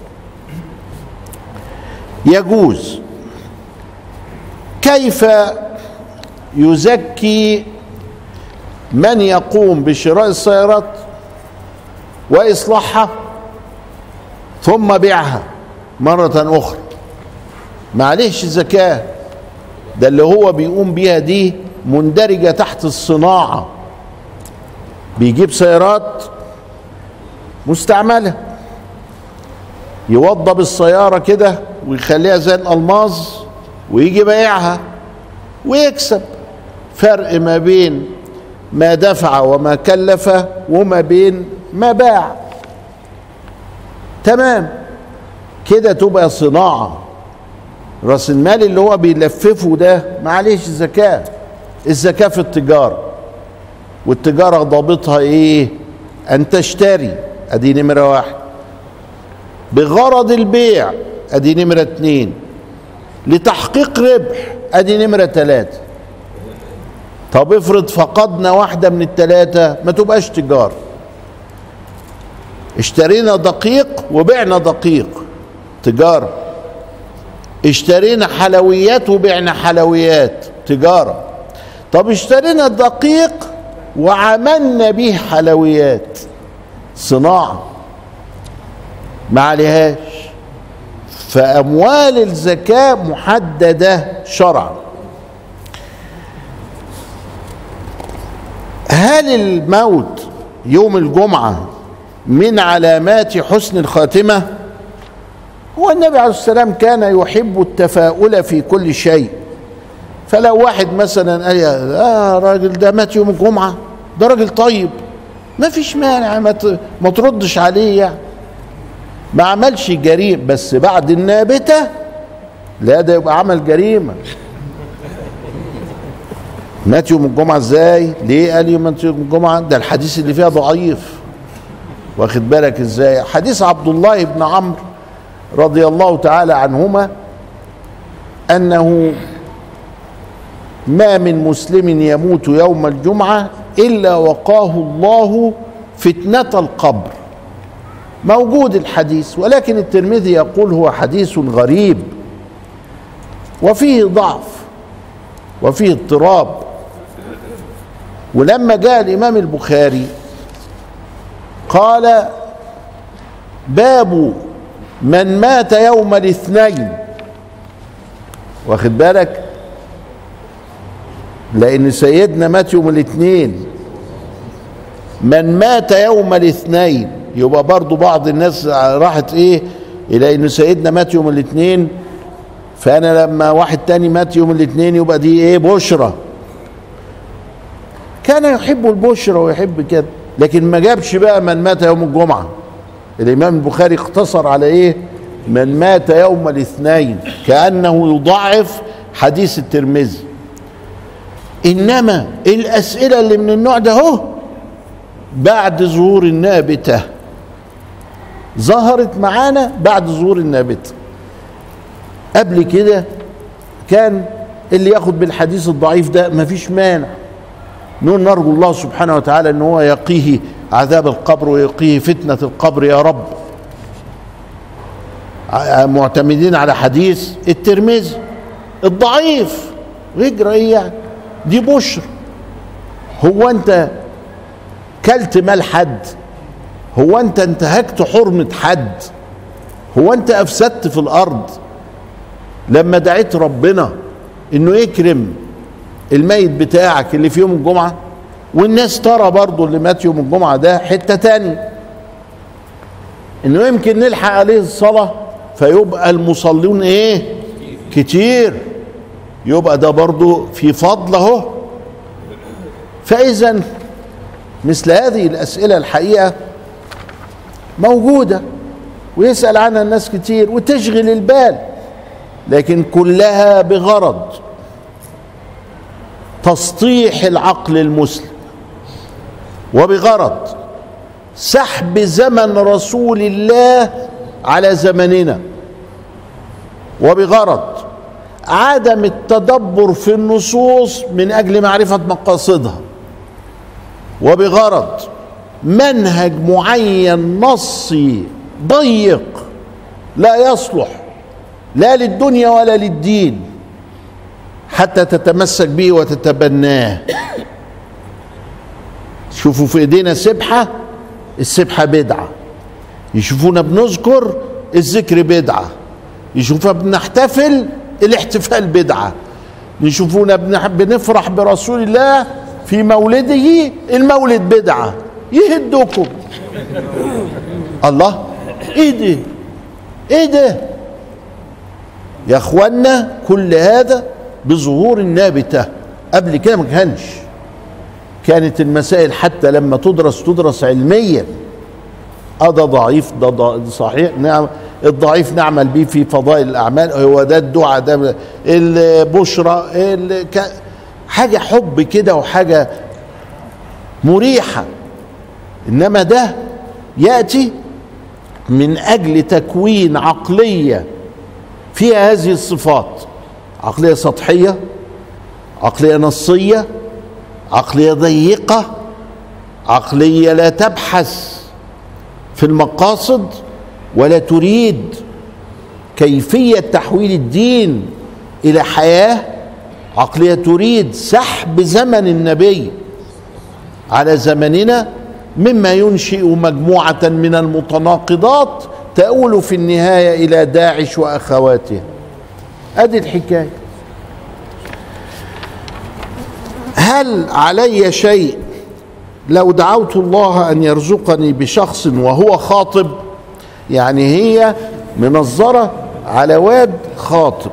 يجوز كيف يزكي من يقوم بشراء السيارات واصلاحها ثم بيعها مره اخرى معلش زكاه ده اللي هو بيقوم بيها دي مندرجه تحت الصناعه بيجيب سيارات مستعمله يوضب السياره كده ويخليها زي الالماظ ويجي بايعها ويكسب فرق ما بين ما دفع وما كلف وما بين ما باع تمام كده تبقى صناعة راس المال اللي هو بيلففه ده معلش زكاة الزكاة في التجارة والتجارة ضابطها ايه ان تشتري ادي نمرة واحد بغرض البيع ادي نمرة اتنين لتحقيق ربح ادي نمرة ثلاثة طب افرض فقدنا واحدة من الثلاثة ما تبقاش تجارة اشترينا دقيق وبعنا دقيق تجارة اشترينا حلويات وبعنا حلويات تجارة طب اشترينا دقيق وعملنا به حلويات صناعة ما عليهاش فأموال الزكاة محددة شرعا هل الموت يوم الجمعة من علامات حسن الخاتمة هو النبي عليه السلام كان يحب التفاؤل في كل شيء فلو واحد مثلا قال اه راجل ده مات يوم الجمعة ده راجل طيب ما فيش مانع ما, ما تردش عليه يعني ما عملش جريمة بس بعد النابتة لا ده يبقى عمل جريمة مات يوم الجمعة ازاي ليه قال يوم مات يوم الجمعة ده الحديث اللي فيها ضعيف واخد بالك ازاي حديث عبد الله بن عمرو رضي الله تعالى عنهما انه ما من مسلم يموت يوم الجمعة إلا وقاه الله فتنة القبر موجود الحديث ولكن الترمذي يقول هو حديث غريب وفيه ضعف وفيه اضطراب ولما جاء الامام البخاري قال باب من مات يوم الاثنين واخد بالك لان سيدنا مات يوم الاثنين من مات يوم الاثنين يبقى برضو بعض الناس راحت ايه الى ان سيدنا مات يوم الاثنين فانا لما واحد تاني مات يوم الاثنين يبقى دي ايه بشرى كان يحب البشرى ويحب كده لكن ما جابش بقى من مات يوم الجمعه الامام البخاري اقتصر على ايه من مات يوم الاثنين كانه يضعف حديث الترمذي انما الاسئله اللي من النوع ده اهو بعد ظهور النابته ظهرت معانا بعد ظهور النابته قبل كده كان اللي ياخد بالحديث الضعيف ده مفيش مانع نقول نرجو الله سبحانه وتعالى ان هو يقيه عذاب القبر ويقيه فتنه القبر يا رب معتمدين على حديث الترمذي الضعيف ويجرى ايه يعني دي بشر هو انت كلت مال حد هو انت انتهكت حرمة حد هو انت افسدت في الارض لما دعيت ربنا انه يكرم الميت بتاعك اللي في يوم الجمعة والناس ترى برضو اللي مات يوم الجمعة ده حتة تاني انه يمكن نلحق عليه الصلاة فيبقى المصلون ايه كتير يبقى ده برضو في فضل اهو فاذا مثل هذه الاسئله الحقيقه موجوده ويسال عنها الناس كتير وتشغل البال لكن كلها بغرض تسطيح العقل المسلم وبغرض سحب زمن رسول الله على زمننا وبغرض عدم التدبر في النصوص من اجل معرفه مقاصدها وبغرض منهج معين نصي ضيق لا يصلح لا للدنيا ولا للدين حتى تتمسك به وتتبناه شوفوا في ايدينا سبحه السبحه بدعه يشوفونا بنذكر الذكر بدعه يشوفونا بنحتفل الاحتفال بدعة نشوفونا بنفرح برسول الله في مولده المولد بدعة يهدكم الله ايه ده ايه ده يا اخوانا كل هذا بظهور النابتة قبل كده ما كانش كانت المسائل حتى لما تدرس تدرس علميا اه ده ضعيف ده, ده صحيح نعم الضعيف نعمل به في فضائل الاعمال هو ده الدعاء ده البشرى حاجه حب كده وحاجه مريحه انما ده ياتي من اجل تكوين عقليه فيها هذه الصفات عقليه سطحيه عقليه نصيه عقليه ضيقه عقليه لا تبحث في المقاصد ولا تريد كيفيه تحويل الدين الى حياه عقليه تريد سحب زمن النبي على زمننا مما ينشئ مجموعه من المتناقضات تؤول في النهايه الى داعش واخواته ادي الحكايه هل علي شيء لو دعوت الله ان يرزقني بشخص وهو خاطب يعني هي منظره على واد خاطب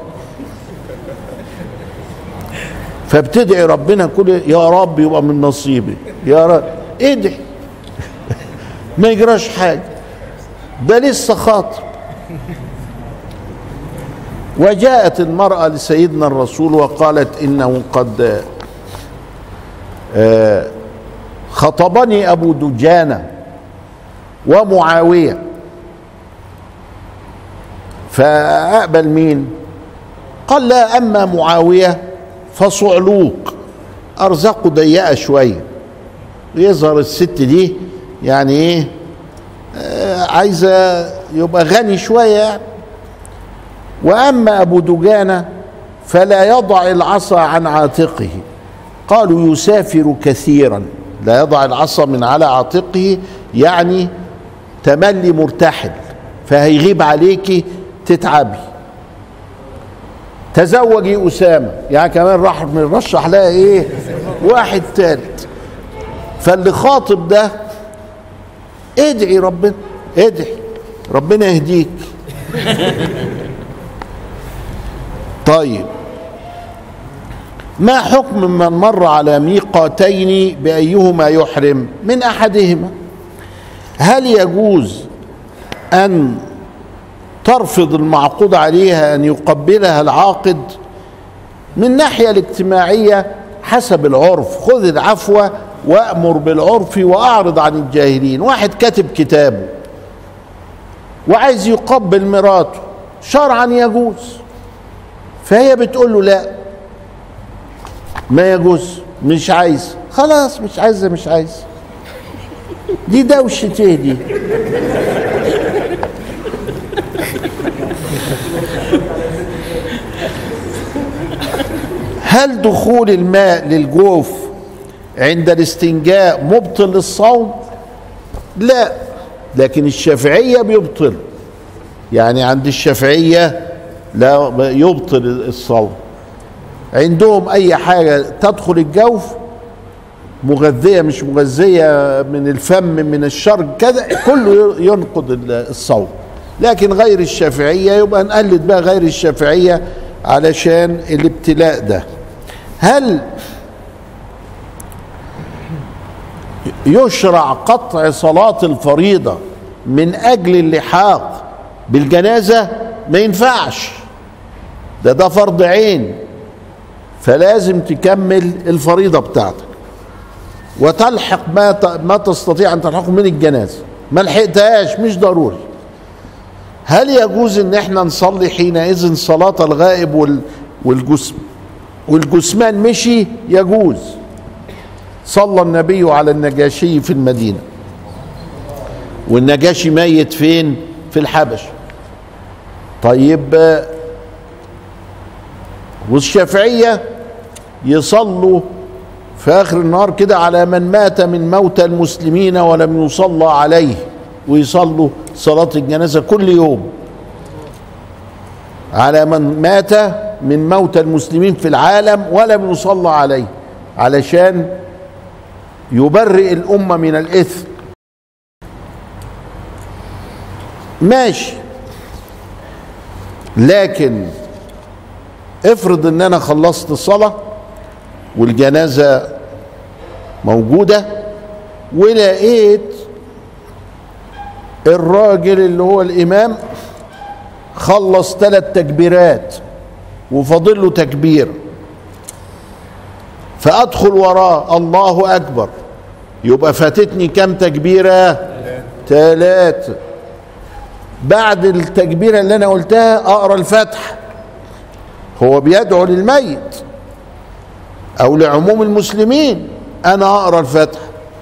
فبتدعي ربنا كل يا رب يبقى من نصيبي يا رب ادعي ما يجراش حاجه ده لسه خاطب وجاءت المرأة لسيدنا الرسول وقالت إنه قد آه، خطبني ابو دجانه ومعاويه فاقبل مين قال لا اما معاويه فصعلوق ارزاقه ضيقه شويه ويظهر الست دي يعني ايه آه، عايزه يبقى غني شويه يعني واما ابو دجانه فلا يضع العصا عن عاتقه قالوا يسافر كثيرا لا يضع العصا من على عاتقه يعني تملي مرتحل فهيغيب عليكي تتعبي تزوجي أسامة يعني كمان راح مرشح لها ايه واحد تالت فاللي خاطب ده ادعي ربنا ادعي ربنا يهديك طيب ما حكم من مر على ميقاتين بأيهما يحرم من أحدهما هل يجوز أن ترفض المعقود عليها أن يقبلها العاقد من الناحية الاجتماعية حسب العرف خذ العفو وأمر بالعرف وأعرض عن الجاهلين واحد كاتب كتابه وعايز يقبل مراته شرعا يجوز فهي بتقول له لا ما يجوز مش عايز خلاص مش عايزه مش عايز دي دوشة ايه دي هل دخول الماء للجوف عند الاستنجاء مبطل للصوم لا لكن الشافعية بيبطل يعني عند الشافعية لا يبطل الصوم عندهم اي حاجة تدخل الجوف مغذية مش مغذية من الفم من الشرج كذا كله ينقض الصوم لكن غير الشافعية يبقى نقلد بقى غير الشافعية علشان الابتلاء ده هل يشرع قطع صلاة الفريضة من أجل اللحاق بالجنازة ما ينفعش ده ده فرض عين فلازم تكمل الفريضة بتاعتك وتلحق ما ما تستطيع ان تلحقه من الجنازه ما لحقتهاش مش ضروري هل يجوز ان احنا نصلي حينئذ صلاه الغائب وال والجسم والجثمان مشي يجوز صلى النبي على النجاشي في المدينه والنجاشي ميت فين في الحبش طيب والشافعيه يصلوا في اخر النهار كده على من مات من موتى المسلمين ولم يصلى عليه ويصلوا صلاة الجنازة كل يوم على من مات من موتى المسلمين في العالم ولم يصلى عليه علشان يبرئ الأمة من الإثم ماشي لكن افرض ان انا خلصت الصلاه والجنازة موجودة ولقيت الراجل اللي هو الإمام خلص ثلاث تكبيرات وفاضل له تكبير فأدخل وراه الله أكبر يبقى فاتتني كم تكبيرة ثلاثة بعد التكبيرة اللي أنا قلتها أقرأ الفتح هو بيدعو للميت او لعموم المسلمين انا اقرا الفتح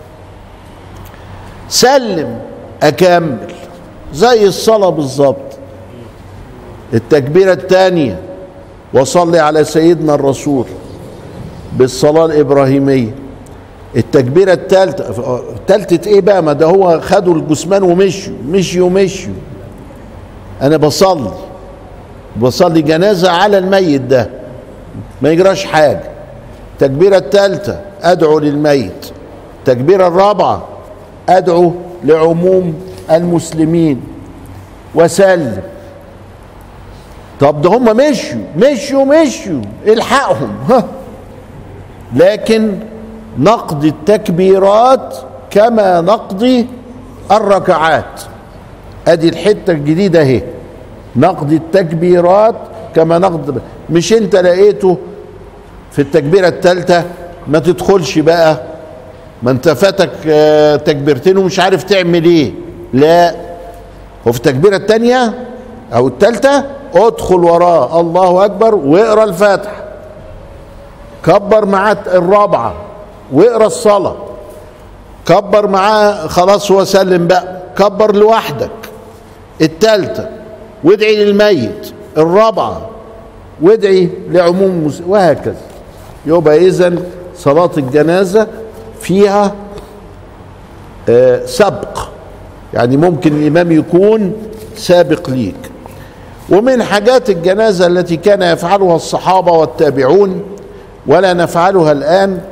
سلم اكمل زي الصلاه بالظبط التكبيره الثانيه وصلي على سيدنا الرسول بالصلاه الابراهيميه التكبيره الثالثه الثالثه ايه بقى ما ده هو خدوا الجثمان ومشوا مشيوا مشيوا انا بصلي بصلي جنازه على الميت ده ما يجراش حاجه التكبيرة الثالثة أدعو للميت التكبيرة الرابعة أدعو لعموم المسلمين وسلم طب ده هم مشوا مشوا مشوا الحقهم ها لكن نقضي التكبيرات كما نقضي الركعات ادي الحته الجديده اهي نقضي التكبيرات كما نقضي مش انت لقيته في التكبيرة الثالثة ما تدخلش بقى ما انت فاتك آه، تكبيرتين ومش عارف تعمل ايه لا وفي التكبيره الثانيه او الثالثه ادخل وراه الله اكبر واقرا الفاتحه كبر معاه الرابعه واقرا الصلاه كبر معاه خلاص هو سلم بقى كبر لوحدك الثالثه وادعي للميت الرابعه وادعي لعموم المس- وهكذا يبقى اذا صلاه الجنازه فيها آه، سبق يعني ممكن الامام يكون سابق ليك ومن حاجات الجنازه التي كان يفعلها الصحابه والتابعون ولا نفعلها الان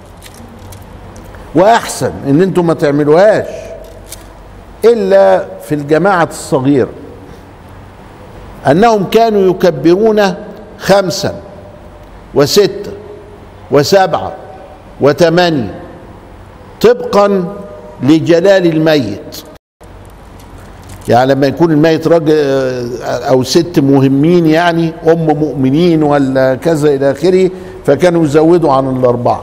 واحسن ان انتم ما تعملوهاش الا في الجماعه الصغيره انهم كانوا يكبرون خمسا وسته وسبعه وثمانيه طبقا لجلال الميت يعني لما يكون الميت راجل او ست مهمين يعني ام مؤمنين ولا كذا الى اخره فكانوا يزودوا عن الاربعه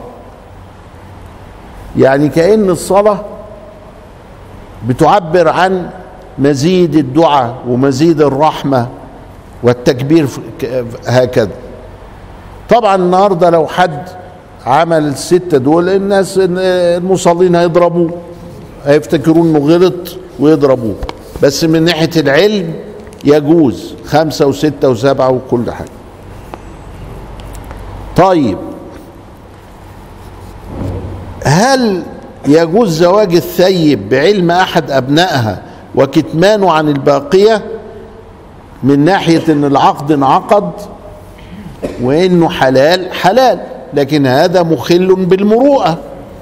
يعني كأن الصلاة بتعبر عن مزيد الدعاء ومزيد الرحمة والتكبير في- ك- هكذا طبعا النهاردة لو حد عمل الستة دول الناس المصلين هيضربوه هيفتكرون انه غلط ويضربوه بس من ناحية العلم يجوز خمسة وستة وسبعة وكل حاجة طيب هل يجوز زواج الثيب بعلم احد ابنائها وكتمانه عن الباقيه من ناحيه ان العقد انعقد وانه حلال حلال لكن هذا مخل بالمروءه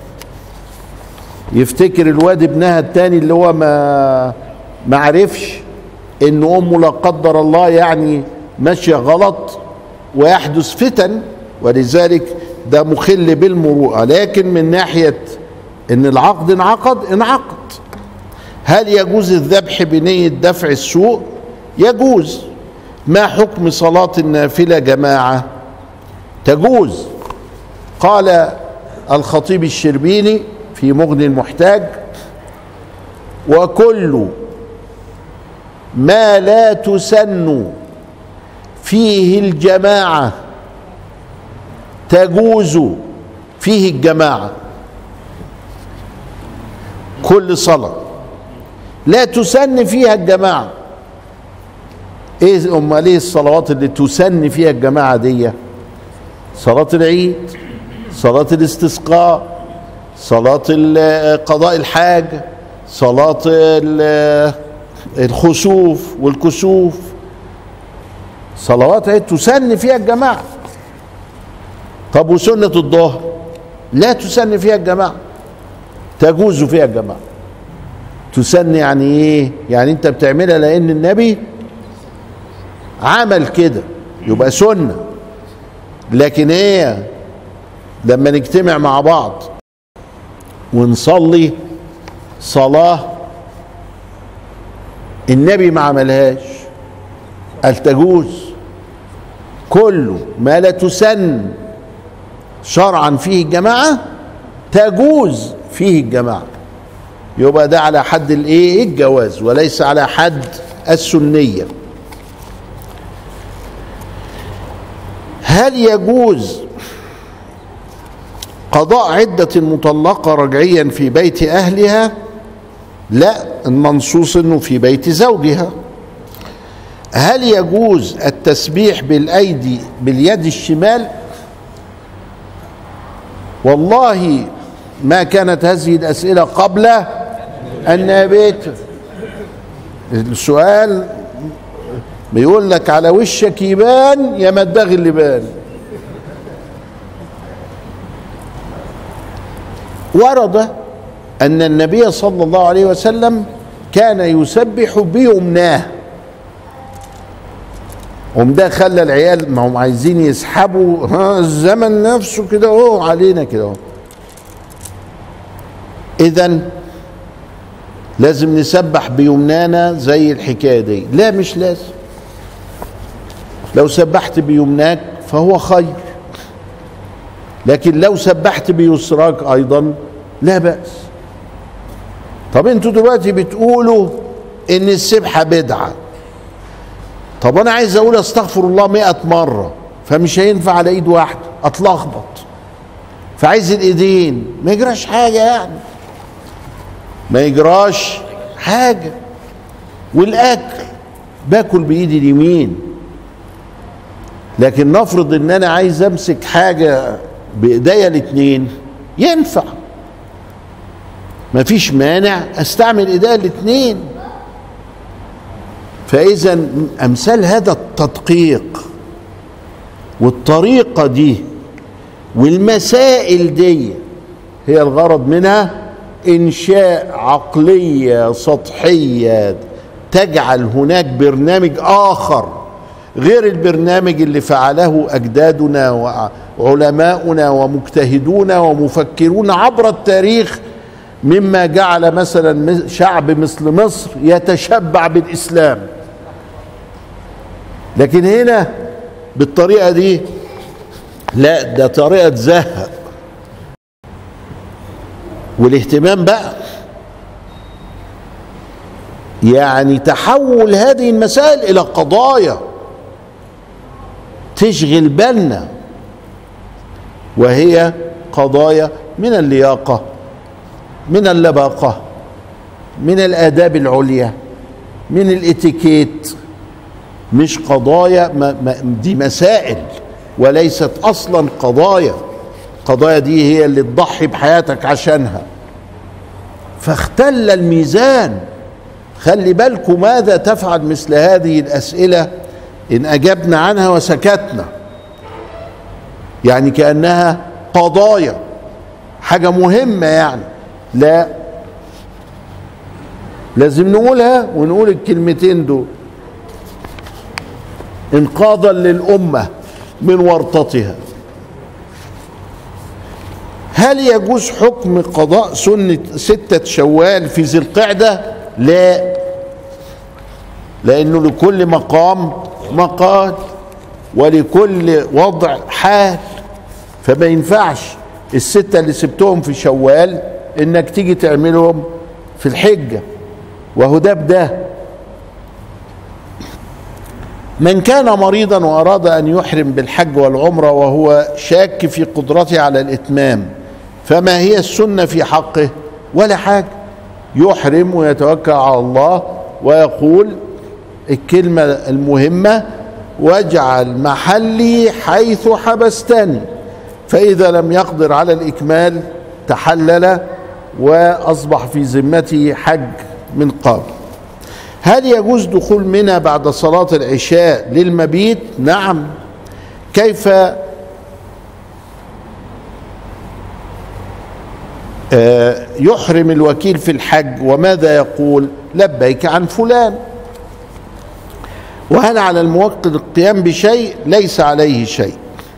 يفتكر الواد ابنها التاني اللي هو ما ما عرفش ان امه لا قدر الله يعني ماشيه غلط ويحدث فتن ولذلك ده مخل بالمروءه لكن من ناحيه ان العقد انعقد انعقد هل يجوز الذبح بنيه دفع السوء يجوز ما حكم صلاه النافله جماعه تجوز قال الخطيب الشربيني في مغني المحتاج وكل ما لا تسن فيه الجماعه تجوز فيه الجماعه كل صلاه لا تسن فيها الجماعه ايه امال ايه الصلوات اللي تسن فيها الجماعه دي صلاه العيد صلاه الاستسقاء صلاه ال- قضاء الحاج صلاه ال- الخسوف والكسوف صلوات عيد تسن فيها الجماعه طب وسنه الظهر لا تسن فيها الجماعه تجوز فيها الجماعه تسن يعني ايه يعني انت بتعملها لان النبي عمل كده يبقى سنه لكن ايه لما نجتمع مع بعض ونصلي صلاه النبي ما عملهاش قال تجوز كله ما لا تسن شرعا فيه الجماعه تجوز فيه الجماعه يبقى ده على حد الايه الجواز وليس على حد السنيه هل يجوز قضاء عدة مطلقة رجعيا في بيت أهلها لا المنصوص انه في بيت زوجها هل يجوز التسبيح بالايدي باليد الشمال والله ما كانت هذه الاسئله قبل ان نبيت السؤال بيقول لك على وشك يبان يا مدغ اللي بان ورد ان النبي صلى الله عليه وسلم كان يسبح بيمناه قوم ده خلى العيال ما هم عايزين يسحبوا ها الزمن نفسه كده اهو علينا كده اهو اذا لازم نسبح بيمنانا زي الحكايه دي لا مش لازم لو سبحت بيمناك فهو خير لكن لو سبحت بيسراك ايضا لا باس طب انتوا دلوقتي بتقولوا ان السبحه بدعه طب انا عايز اقول استغفر الله مئة مره فمش هينفع على ايد واحده اتلخبط فعايز الايدين ما يجراش حاجه يعني ما يجراش حاجه والاكل باكل بايدي اليمين لكن نفرض ان انا عايز امسك حاجه بايديا الاتنين ينفع مفيش مانع استعمل ايديا الاتنين فاذا امثال هذا التدقيق والطريقه دي والمسائل دي هي الغرض منها انشاء عقليه سطحيه تجعل هناك برنامج اخر غير البرنامج اللي فعله اجدادنا وعلماؤنا ومجتهدون ومفكرون عبر التاريخ مما جعل مثلا شعب مثل مصر يتشبع بالاسلام لكن هنا بالطريقه دي لا ده طريقه تزهق والاهتمام بقى يعني تحول هذه المسائل الى قضايا تشغل بالنا وهي قضايا من اللياقه من اللباقه من الاداب العليا من الاتيكيت مش قضايا ما ما دي مسائل وليست اصلا قضايا قضايا دي هي اللي تضحي بحياتك عشانها فاختل الميزان خلي بالكم ماذا تفعل مثل هذه الاسئله ان اجبنا عنها وسكتنا يعني كانها قضايا حاجه مهمه يعني لا لازم نقولها ونقول الكلمتين دول انقاذا للامه من ورطتها هل يجوز حكم قضاء سنة ستة شوال في ذي القعدة؟ لا لأنه لكل مقام مقال ولكل وضع حال فما ينفعش الستة اللي سبتهم في شوال انك تيجي تعملهم في الحجة وهو ده بده من كان مريضا واراد ان يحرم بالحج والعمره وهو شاك في قدرته على الاتمام فما هي السنه في حقه ولا حاجه يحرم ويتوكل على الله ويقول الكلمه المهمه واجعل محلي حيث حبستني فاذا لم يقدر على الاكمال تحلل واصبح في ذمته حج من قبل هل يجوز دخول منى بعد صلاة العشاء للمبيت؟ نعم كيف يحرم الوكيل في الحج وماذا يقول لبيك عن فلان وهل على الموكل القيام بشيء ليس عليه شيء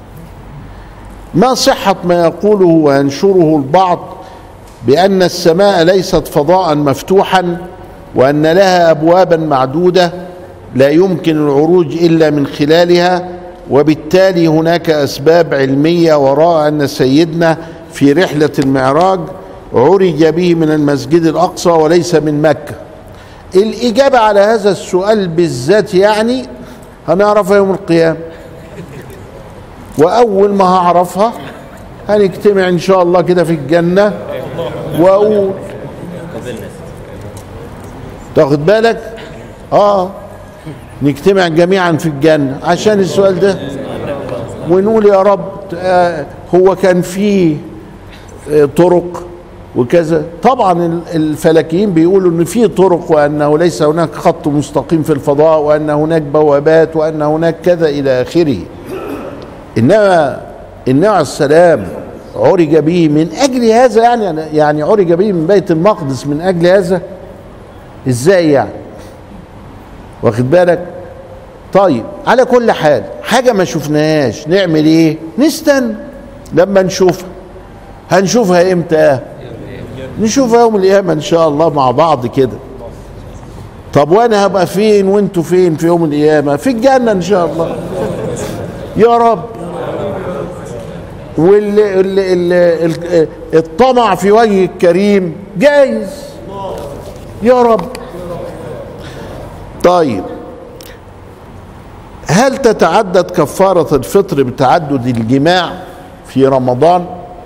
ما صحة ما يقوله وينشره البعض بأن السماء ليست فضاء مفتوحا وان لها ابوابا معدوده لا يمكن العروج الا من خلالها وبالتالي هناك اسباب علميه وراء ان سيدنا في رحله المعراج عرج به من المسجد الاقصى وليس من مكه الاجابه على هذا السؤال بالذات يعني هنعرفها يوم القيامه واول ما هعرفها هنجتمع ان شاء الله كده في الجنه واقول تاخد بالك اه نجتمع جميعا في الجنة عشان السؤال ده ونقول يا رب آه هو كان فيه آه طرق وكذا طبعا الفلكيين بيقولوا ان في طرق وانه ليس هناك خط مستقيم في الفضاء وان هناك بوابات وان هناك كذا الى اخره انما النبي عليه السلام عرج به من اجل هذا يعني يعني عرج به من بيت المقدس من اجل هذا ازاي يعني واخد بالك طيب على كل حال حاجه ما شفناهاش نعمل ايه نستنى لما نشوفها هنشوفها امتى نشوفها يوم القيامه ان شاء الله مع بعض كده طب وانا هبقى فين وانتوا فين في يوم القيامه في الجنه ان شاء الله يا رب والطمع في وجه الكريم جايز يا رب طيب هل تتعدد كفارة الفطر بتعدد الجماع في رمضان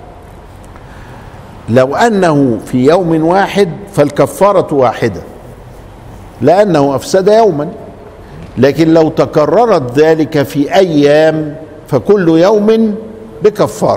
لو أنه في يوم واحد فالكفارة واحدة لأنه أفسد يوما لكن لو تكررت ذلك في أيام فكل يوم بكفارة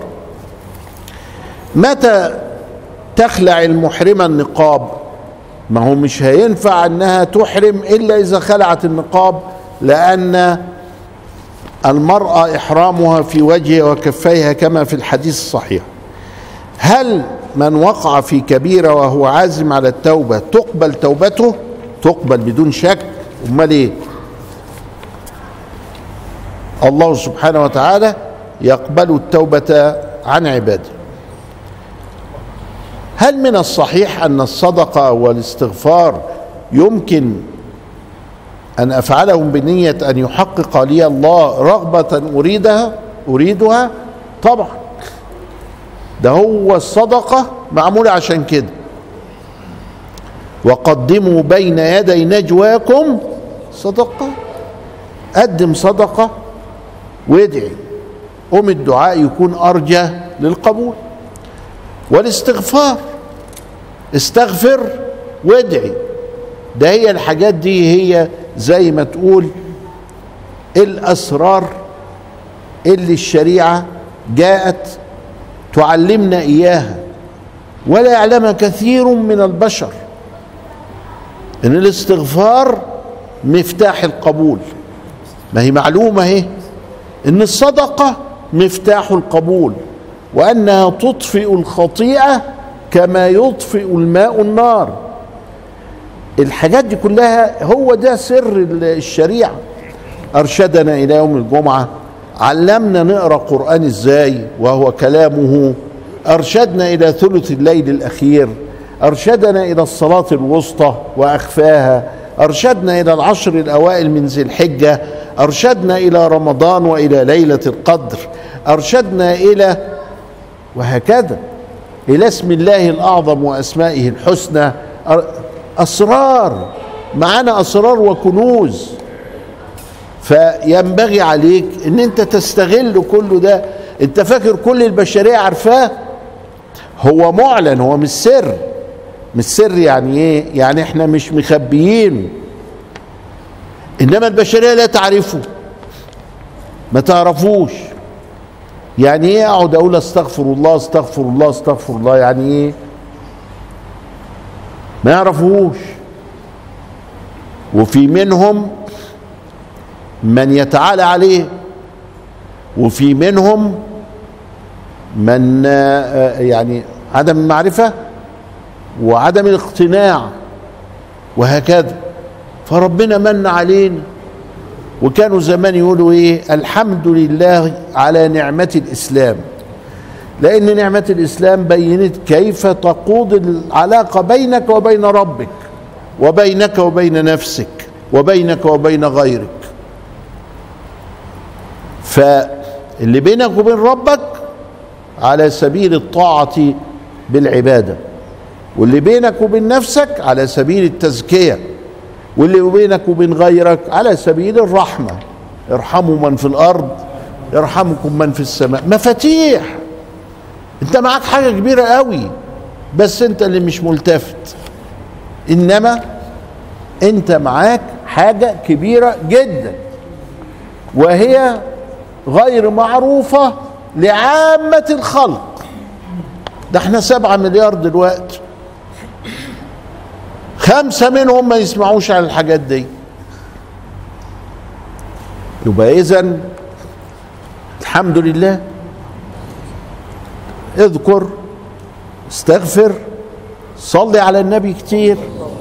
متى تخلع المحرمة النقاب ما هو مش هينفع انها تحرم الا اذا خلعت النقاب لان المرأة إحرامها في وجهها وكفيها كما في الحديث الصحيح هل من وقع في كبيرة وهو عازم على التوبة تقبل توبته تقبل بدون شك امال ايه الله سبحانه وتعالى يقبل التوبة عن عباده هل من الصحيح ان الصدقه والاستغفار يمكن ان افعلهم بنيه ان يحقق لي الله رغبه اريدها اريدها طبعا ده هو الصدقه معموله عشان كده وقدموا بين يدي نجواكم صدقه قدم صدقه وادعي قم الدعاء يكون ارجى للقبول والاستغفار استغفر وادعي ده هي الحاجات دي هي زي ما تقول الاسرار اللي الشريعه جاءت تعلمنا اياها ولا يعلمها كثير من البشر ان الاستغفار مفتاح القبول ما هي معلومه اهي ان الصدقه مفتاح القبول وانها تطفئ الخطيئه كما يطفئ الماء النار الحاجات دي كلها هو ده سر الشريعه ارشدنا الى يوم الجمعه علمنا نقرا قران ازاي وهو كلامه ارشدنا الى ثلث الليل الاخير ارشدنا الى الصلاه الوسطى واخفاها ارشدنا الى العشر الاوائل من ذي الحجه ارشدنا الى رمضان والى ليله القدر ارشدنا الى وهكذا إلى اسم الله الأعظم وأسمائه الحسنى أسرار معانا أسرار وكنوز فينبغي عليك ان انت تستغل كل ده انت فاكر كل البشرية عارفاه هو معلن هو مش سر مش سر يعني ايه يعني احنا مش مخبيين انما البشرية لا تعرفه ما تعرفوش يعني ايه اقعد اقول استغفر الله استغفر الله استغفر الله يعني ايه ما يعرفوش وفي منهم من يتعالى عليه وفي منهم من يعني عدم المعرفة وعدم الاقتناع وهكذا فربنا من علينا وكانوا زمان يقولوا ايه الحمد لله على نعمة الإسلام لأن نعمة الإسلام بينت كيف تقود العلاقة بينك وبين ربك وبينك وبين نفسك وبينك وبين غيرك فاللي بينك وبين ربك على سبيل الطاعة بالعبادة واللي بينك وبين نفسك على سبيل التزكيه واللي بينك وبين غيرك على سبيل الرحمه ارحموا من في الارض يرحمكم من في السماء مفاتيح انت معاك حاجه كبيره قوي بس انت اللي مش ملتفت انما انت معاك حاجه كبيره جدا وهي غير معروفه لعامه الخلق ده احنا سبعة مليار دلوقتي خمسة منهم ما يسمعوش عن الحاجات دي يبقى إذا الحمد لله اذكر استغفر صلي على النبي كتير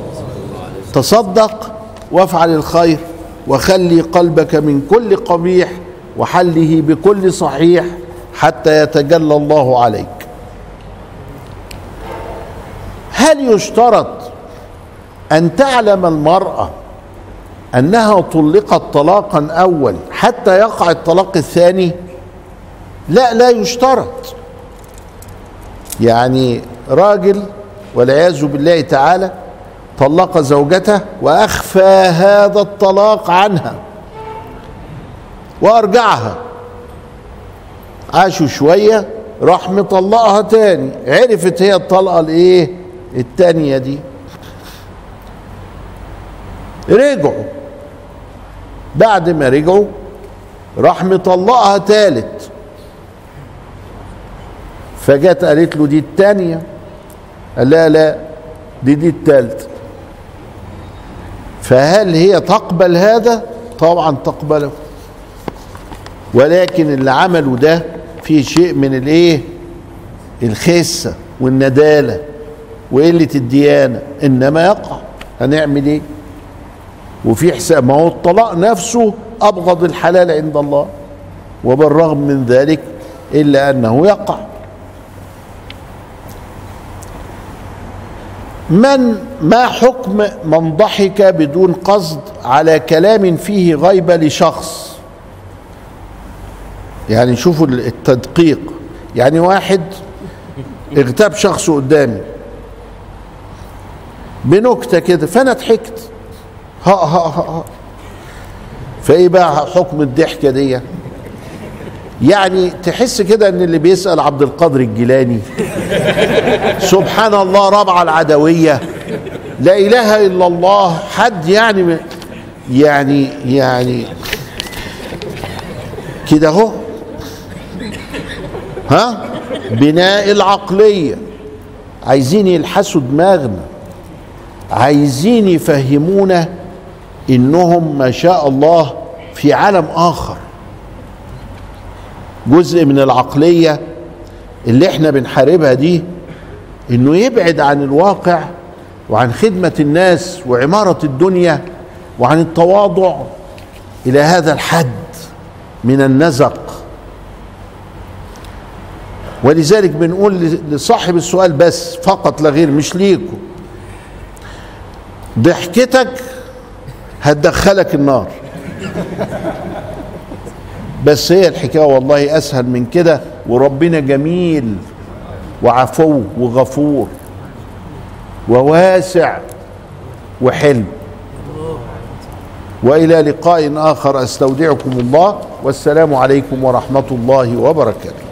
تصدق وافعل الخير وخلي قلبك من كل قبيح وحله بكل صحيح حتى يتجلى الله عليك هل يشترط ان تعلم المراه انها طلقت طلاقا اول حتى يقع الطلاق الثاني لا لا يشترط يعني راجل والعياذ بالله تعالى طلق زوجته واخفى هذا الطلاق عنها وارجعها عاشوا شويه راح مطلقها تاني عرفت هي الطلقه الايه التانيه دي رجعوا بعد ما رجعوا راح مطلقها تالت فجت قالت له دي التانية قال لا لا دي دي التالتة فهل هي تقبل هذا طبعا تقبله ولكن اللي عمله ده فيه شيء من الايه الخسة والندالة وقلة الديانة انما يقع هنعمل ايه وفي حساب ما هو الطلاق نفسه ابغض الحلال عند الله وبالرغم من ذلك الا انه يقع من ما حكم من ضحك بدون قصد على كلام فيه غيبه لشخص يعني شوفوا التدقيق يعني واحد اغتاب شخص قدامي بنكته كده فانا ضحكت ها ها ها ها فايه بقى حكم الضحكه دي يعني تحس كده ان اللي بيسال عبد القادر الجيلاني سبحان الله رابعه العدويه لا اله الا الله حد يعني يعني يعني كده اهو ها بناء العقليه عايزين يلحسوا دماغنا عايزين يفهمونا انهم ما شاء الله في عالم اخر جزء من العقليه اللي احنا بنحاربها دي انه يبعد عن الواقع وعن خدمه الناس وعماره الدنيا وعن التواضع الى هذا الحد من النزق ولذلك بنقول لصاحب السؤال بس فقط لا غير مش ليكم ضحكتك هتدخلك النار بس هي الحكايه والله اسهل من كده وربنا جميل وعفو وغفور وواسع وحلم والى لقاء اخر استودعكم الله والسلام عليكم ورحمه الله وبركاته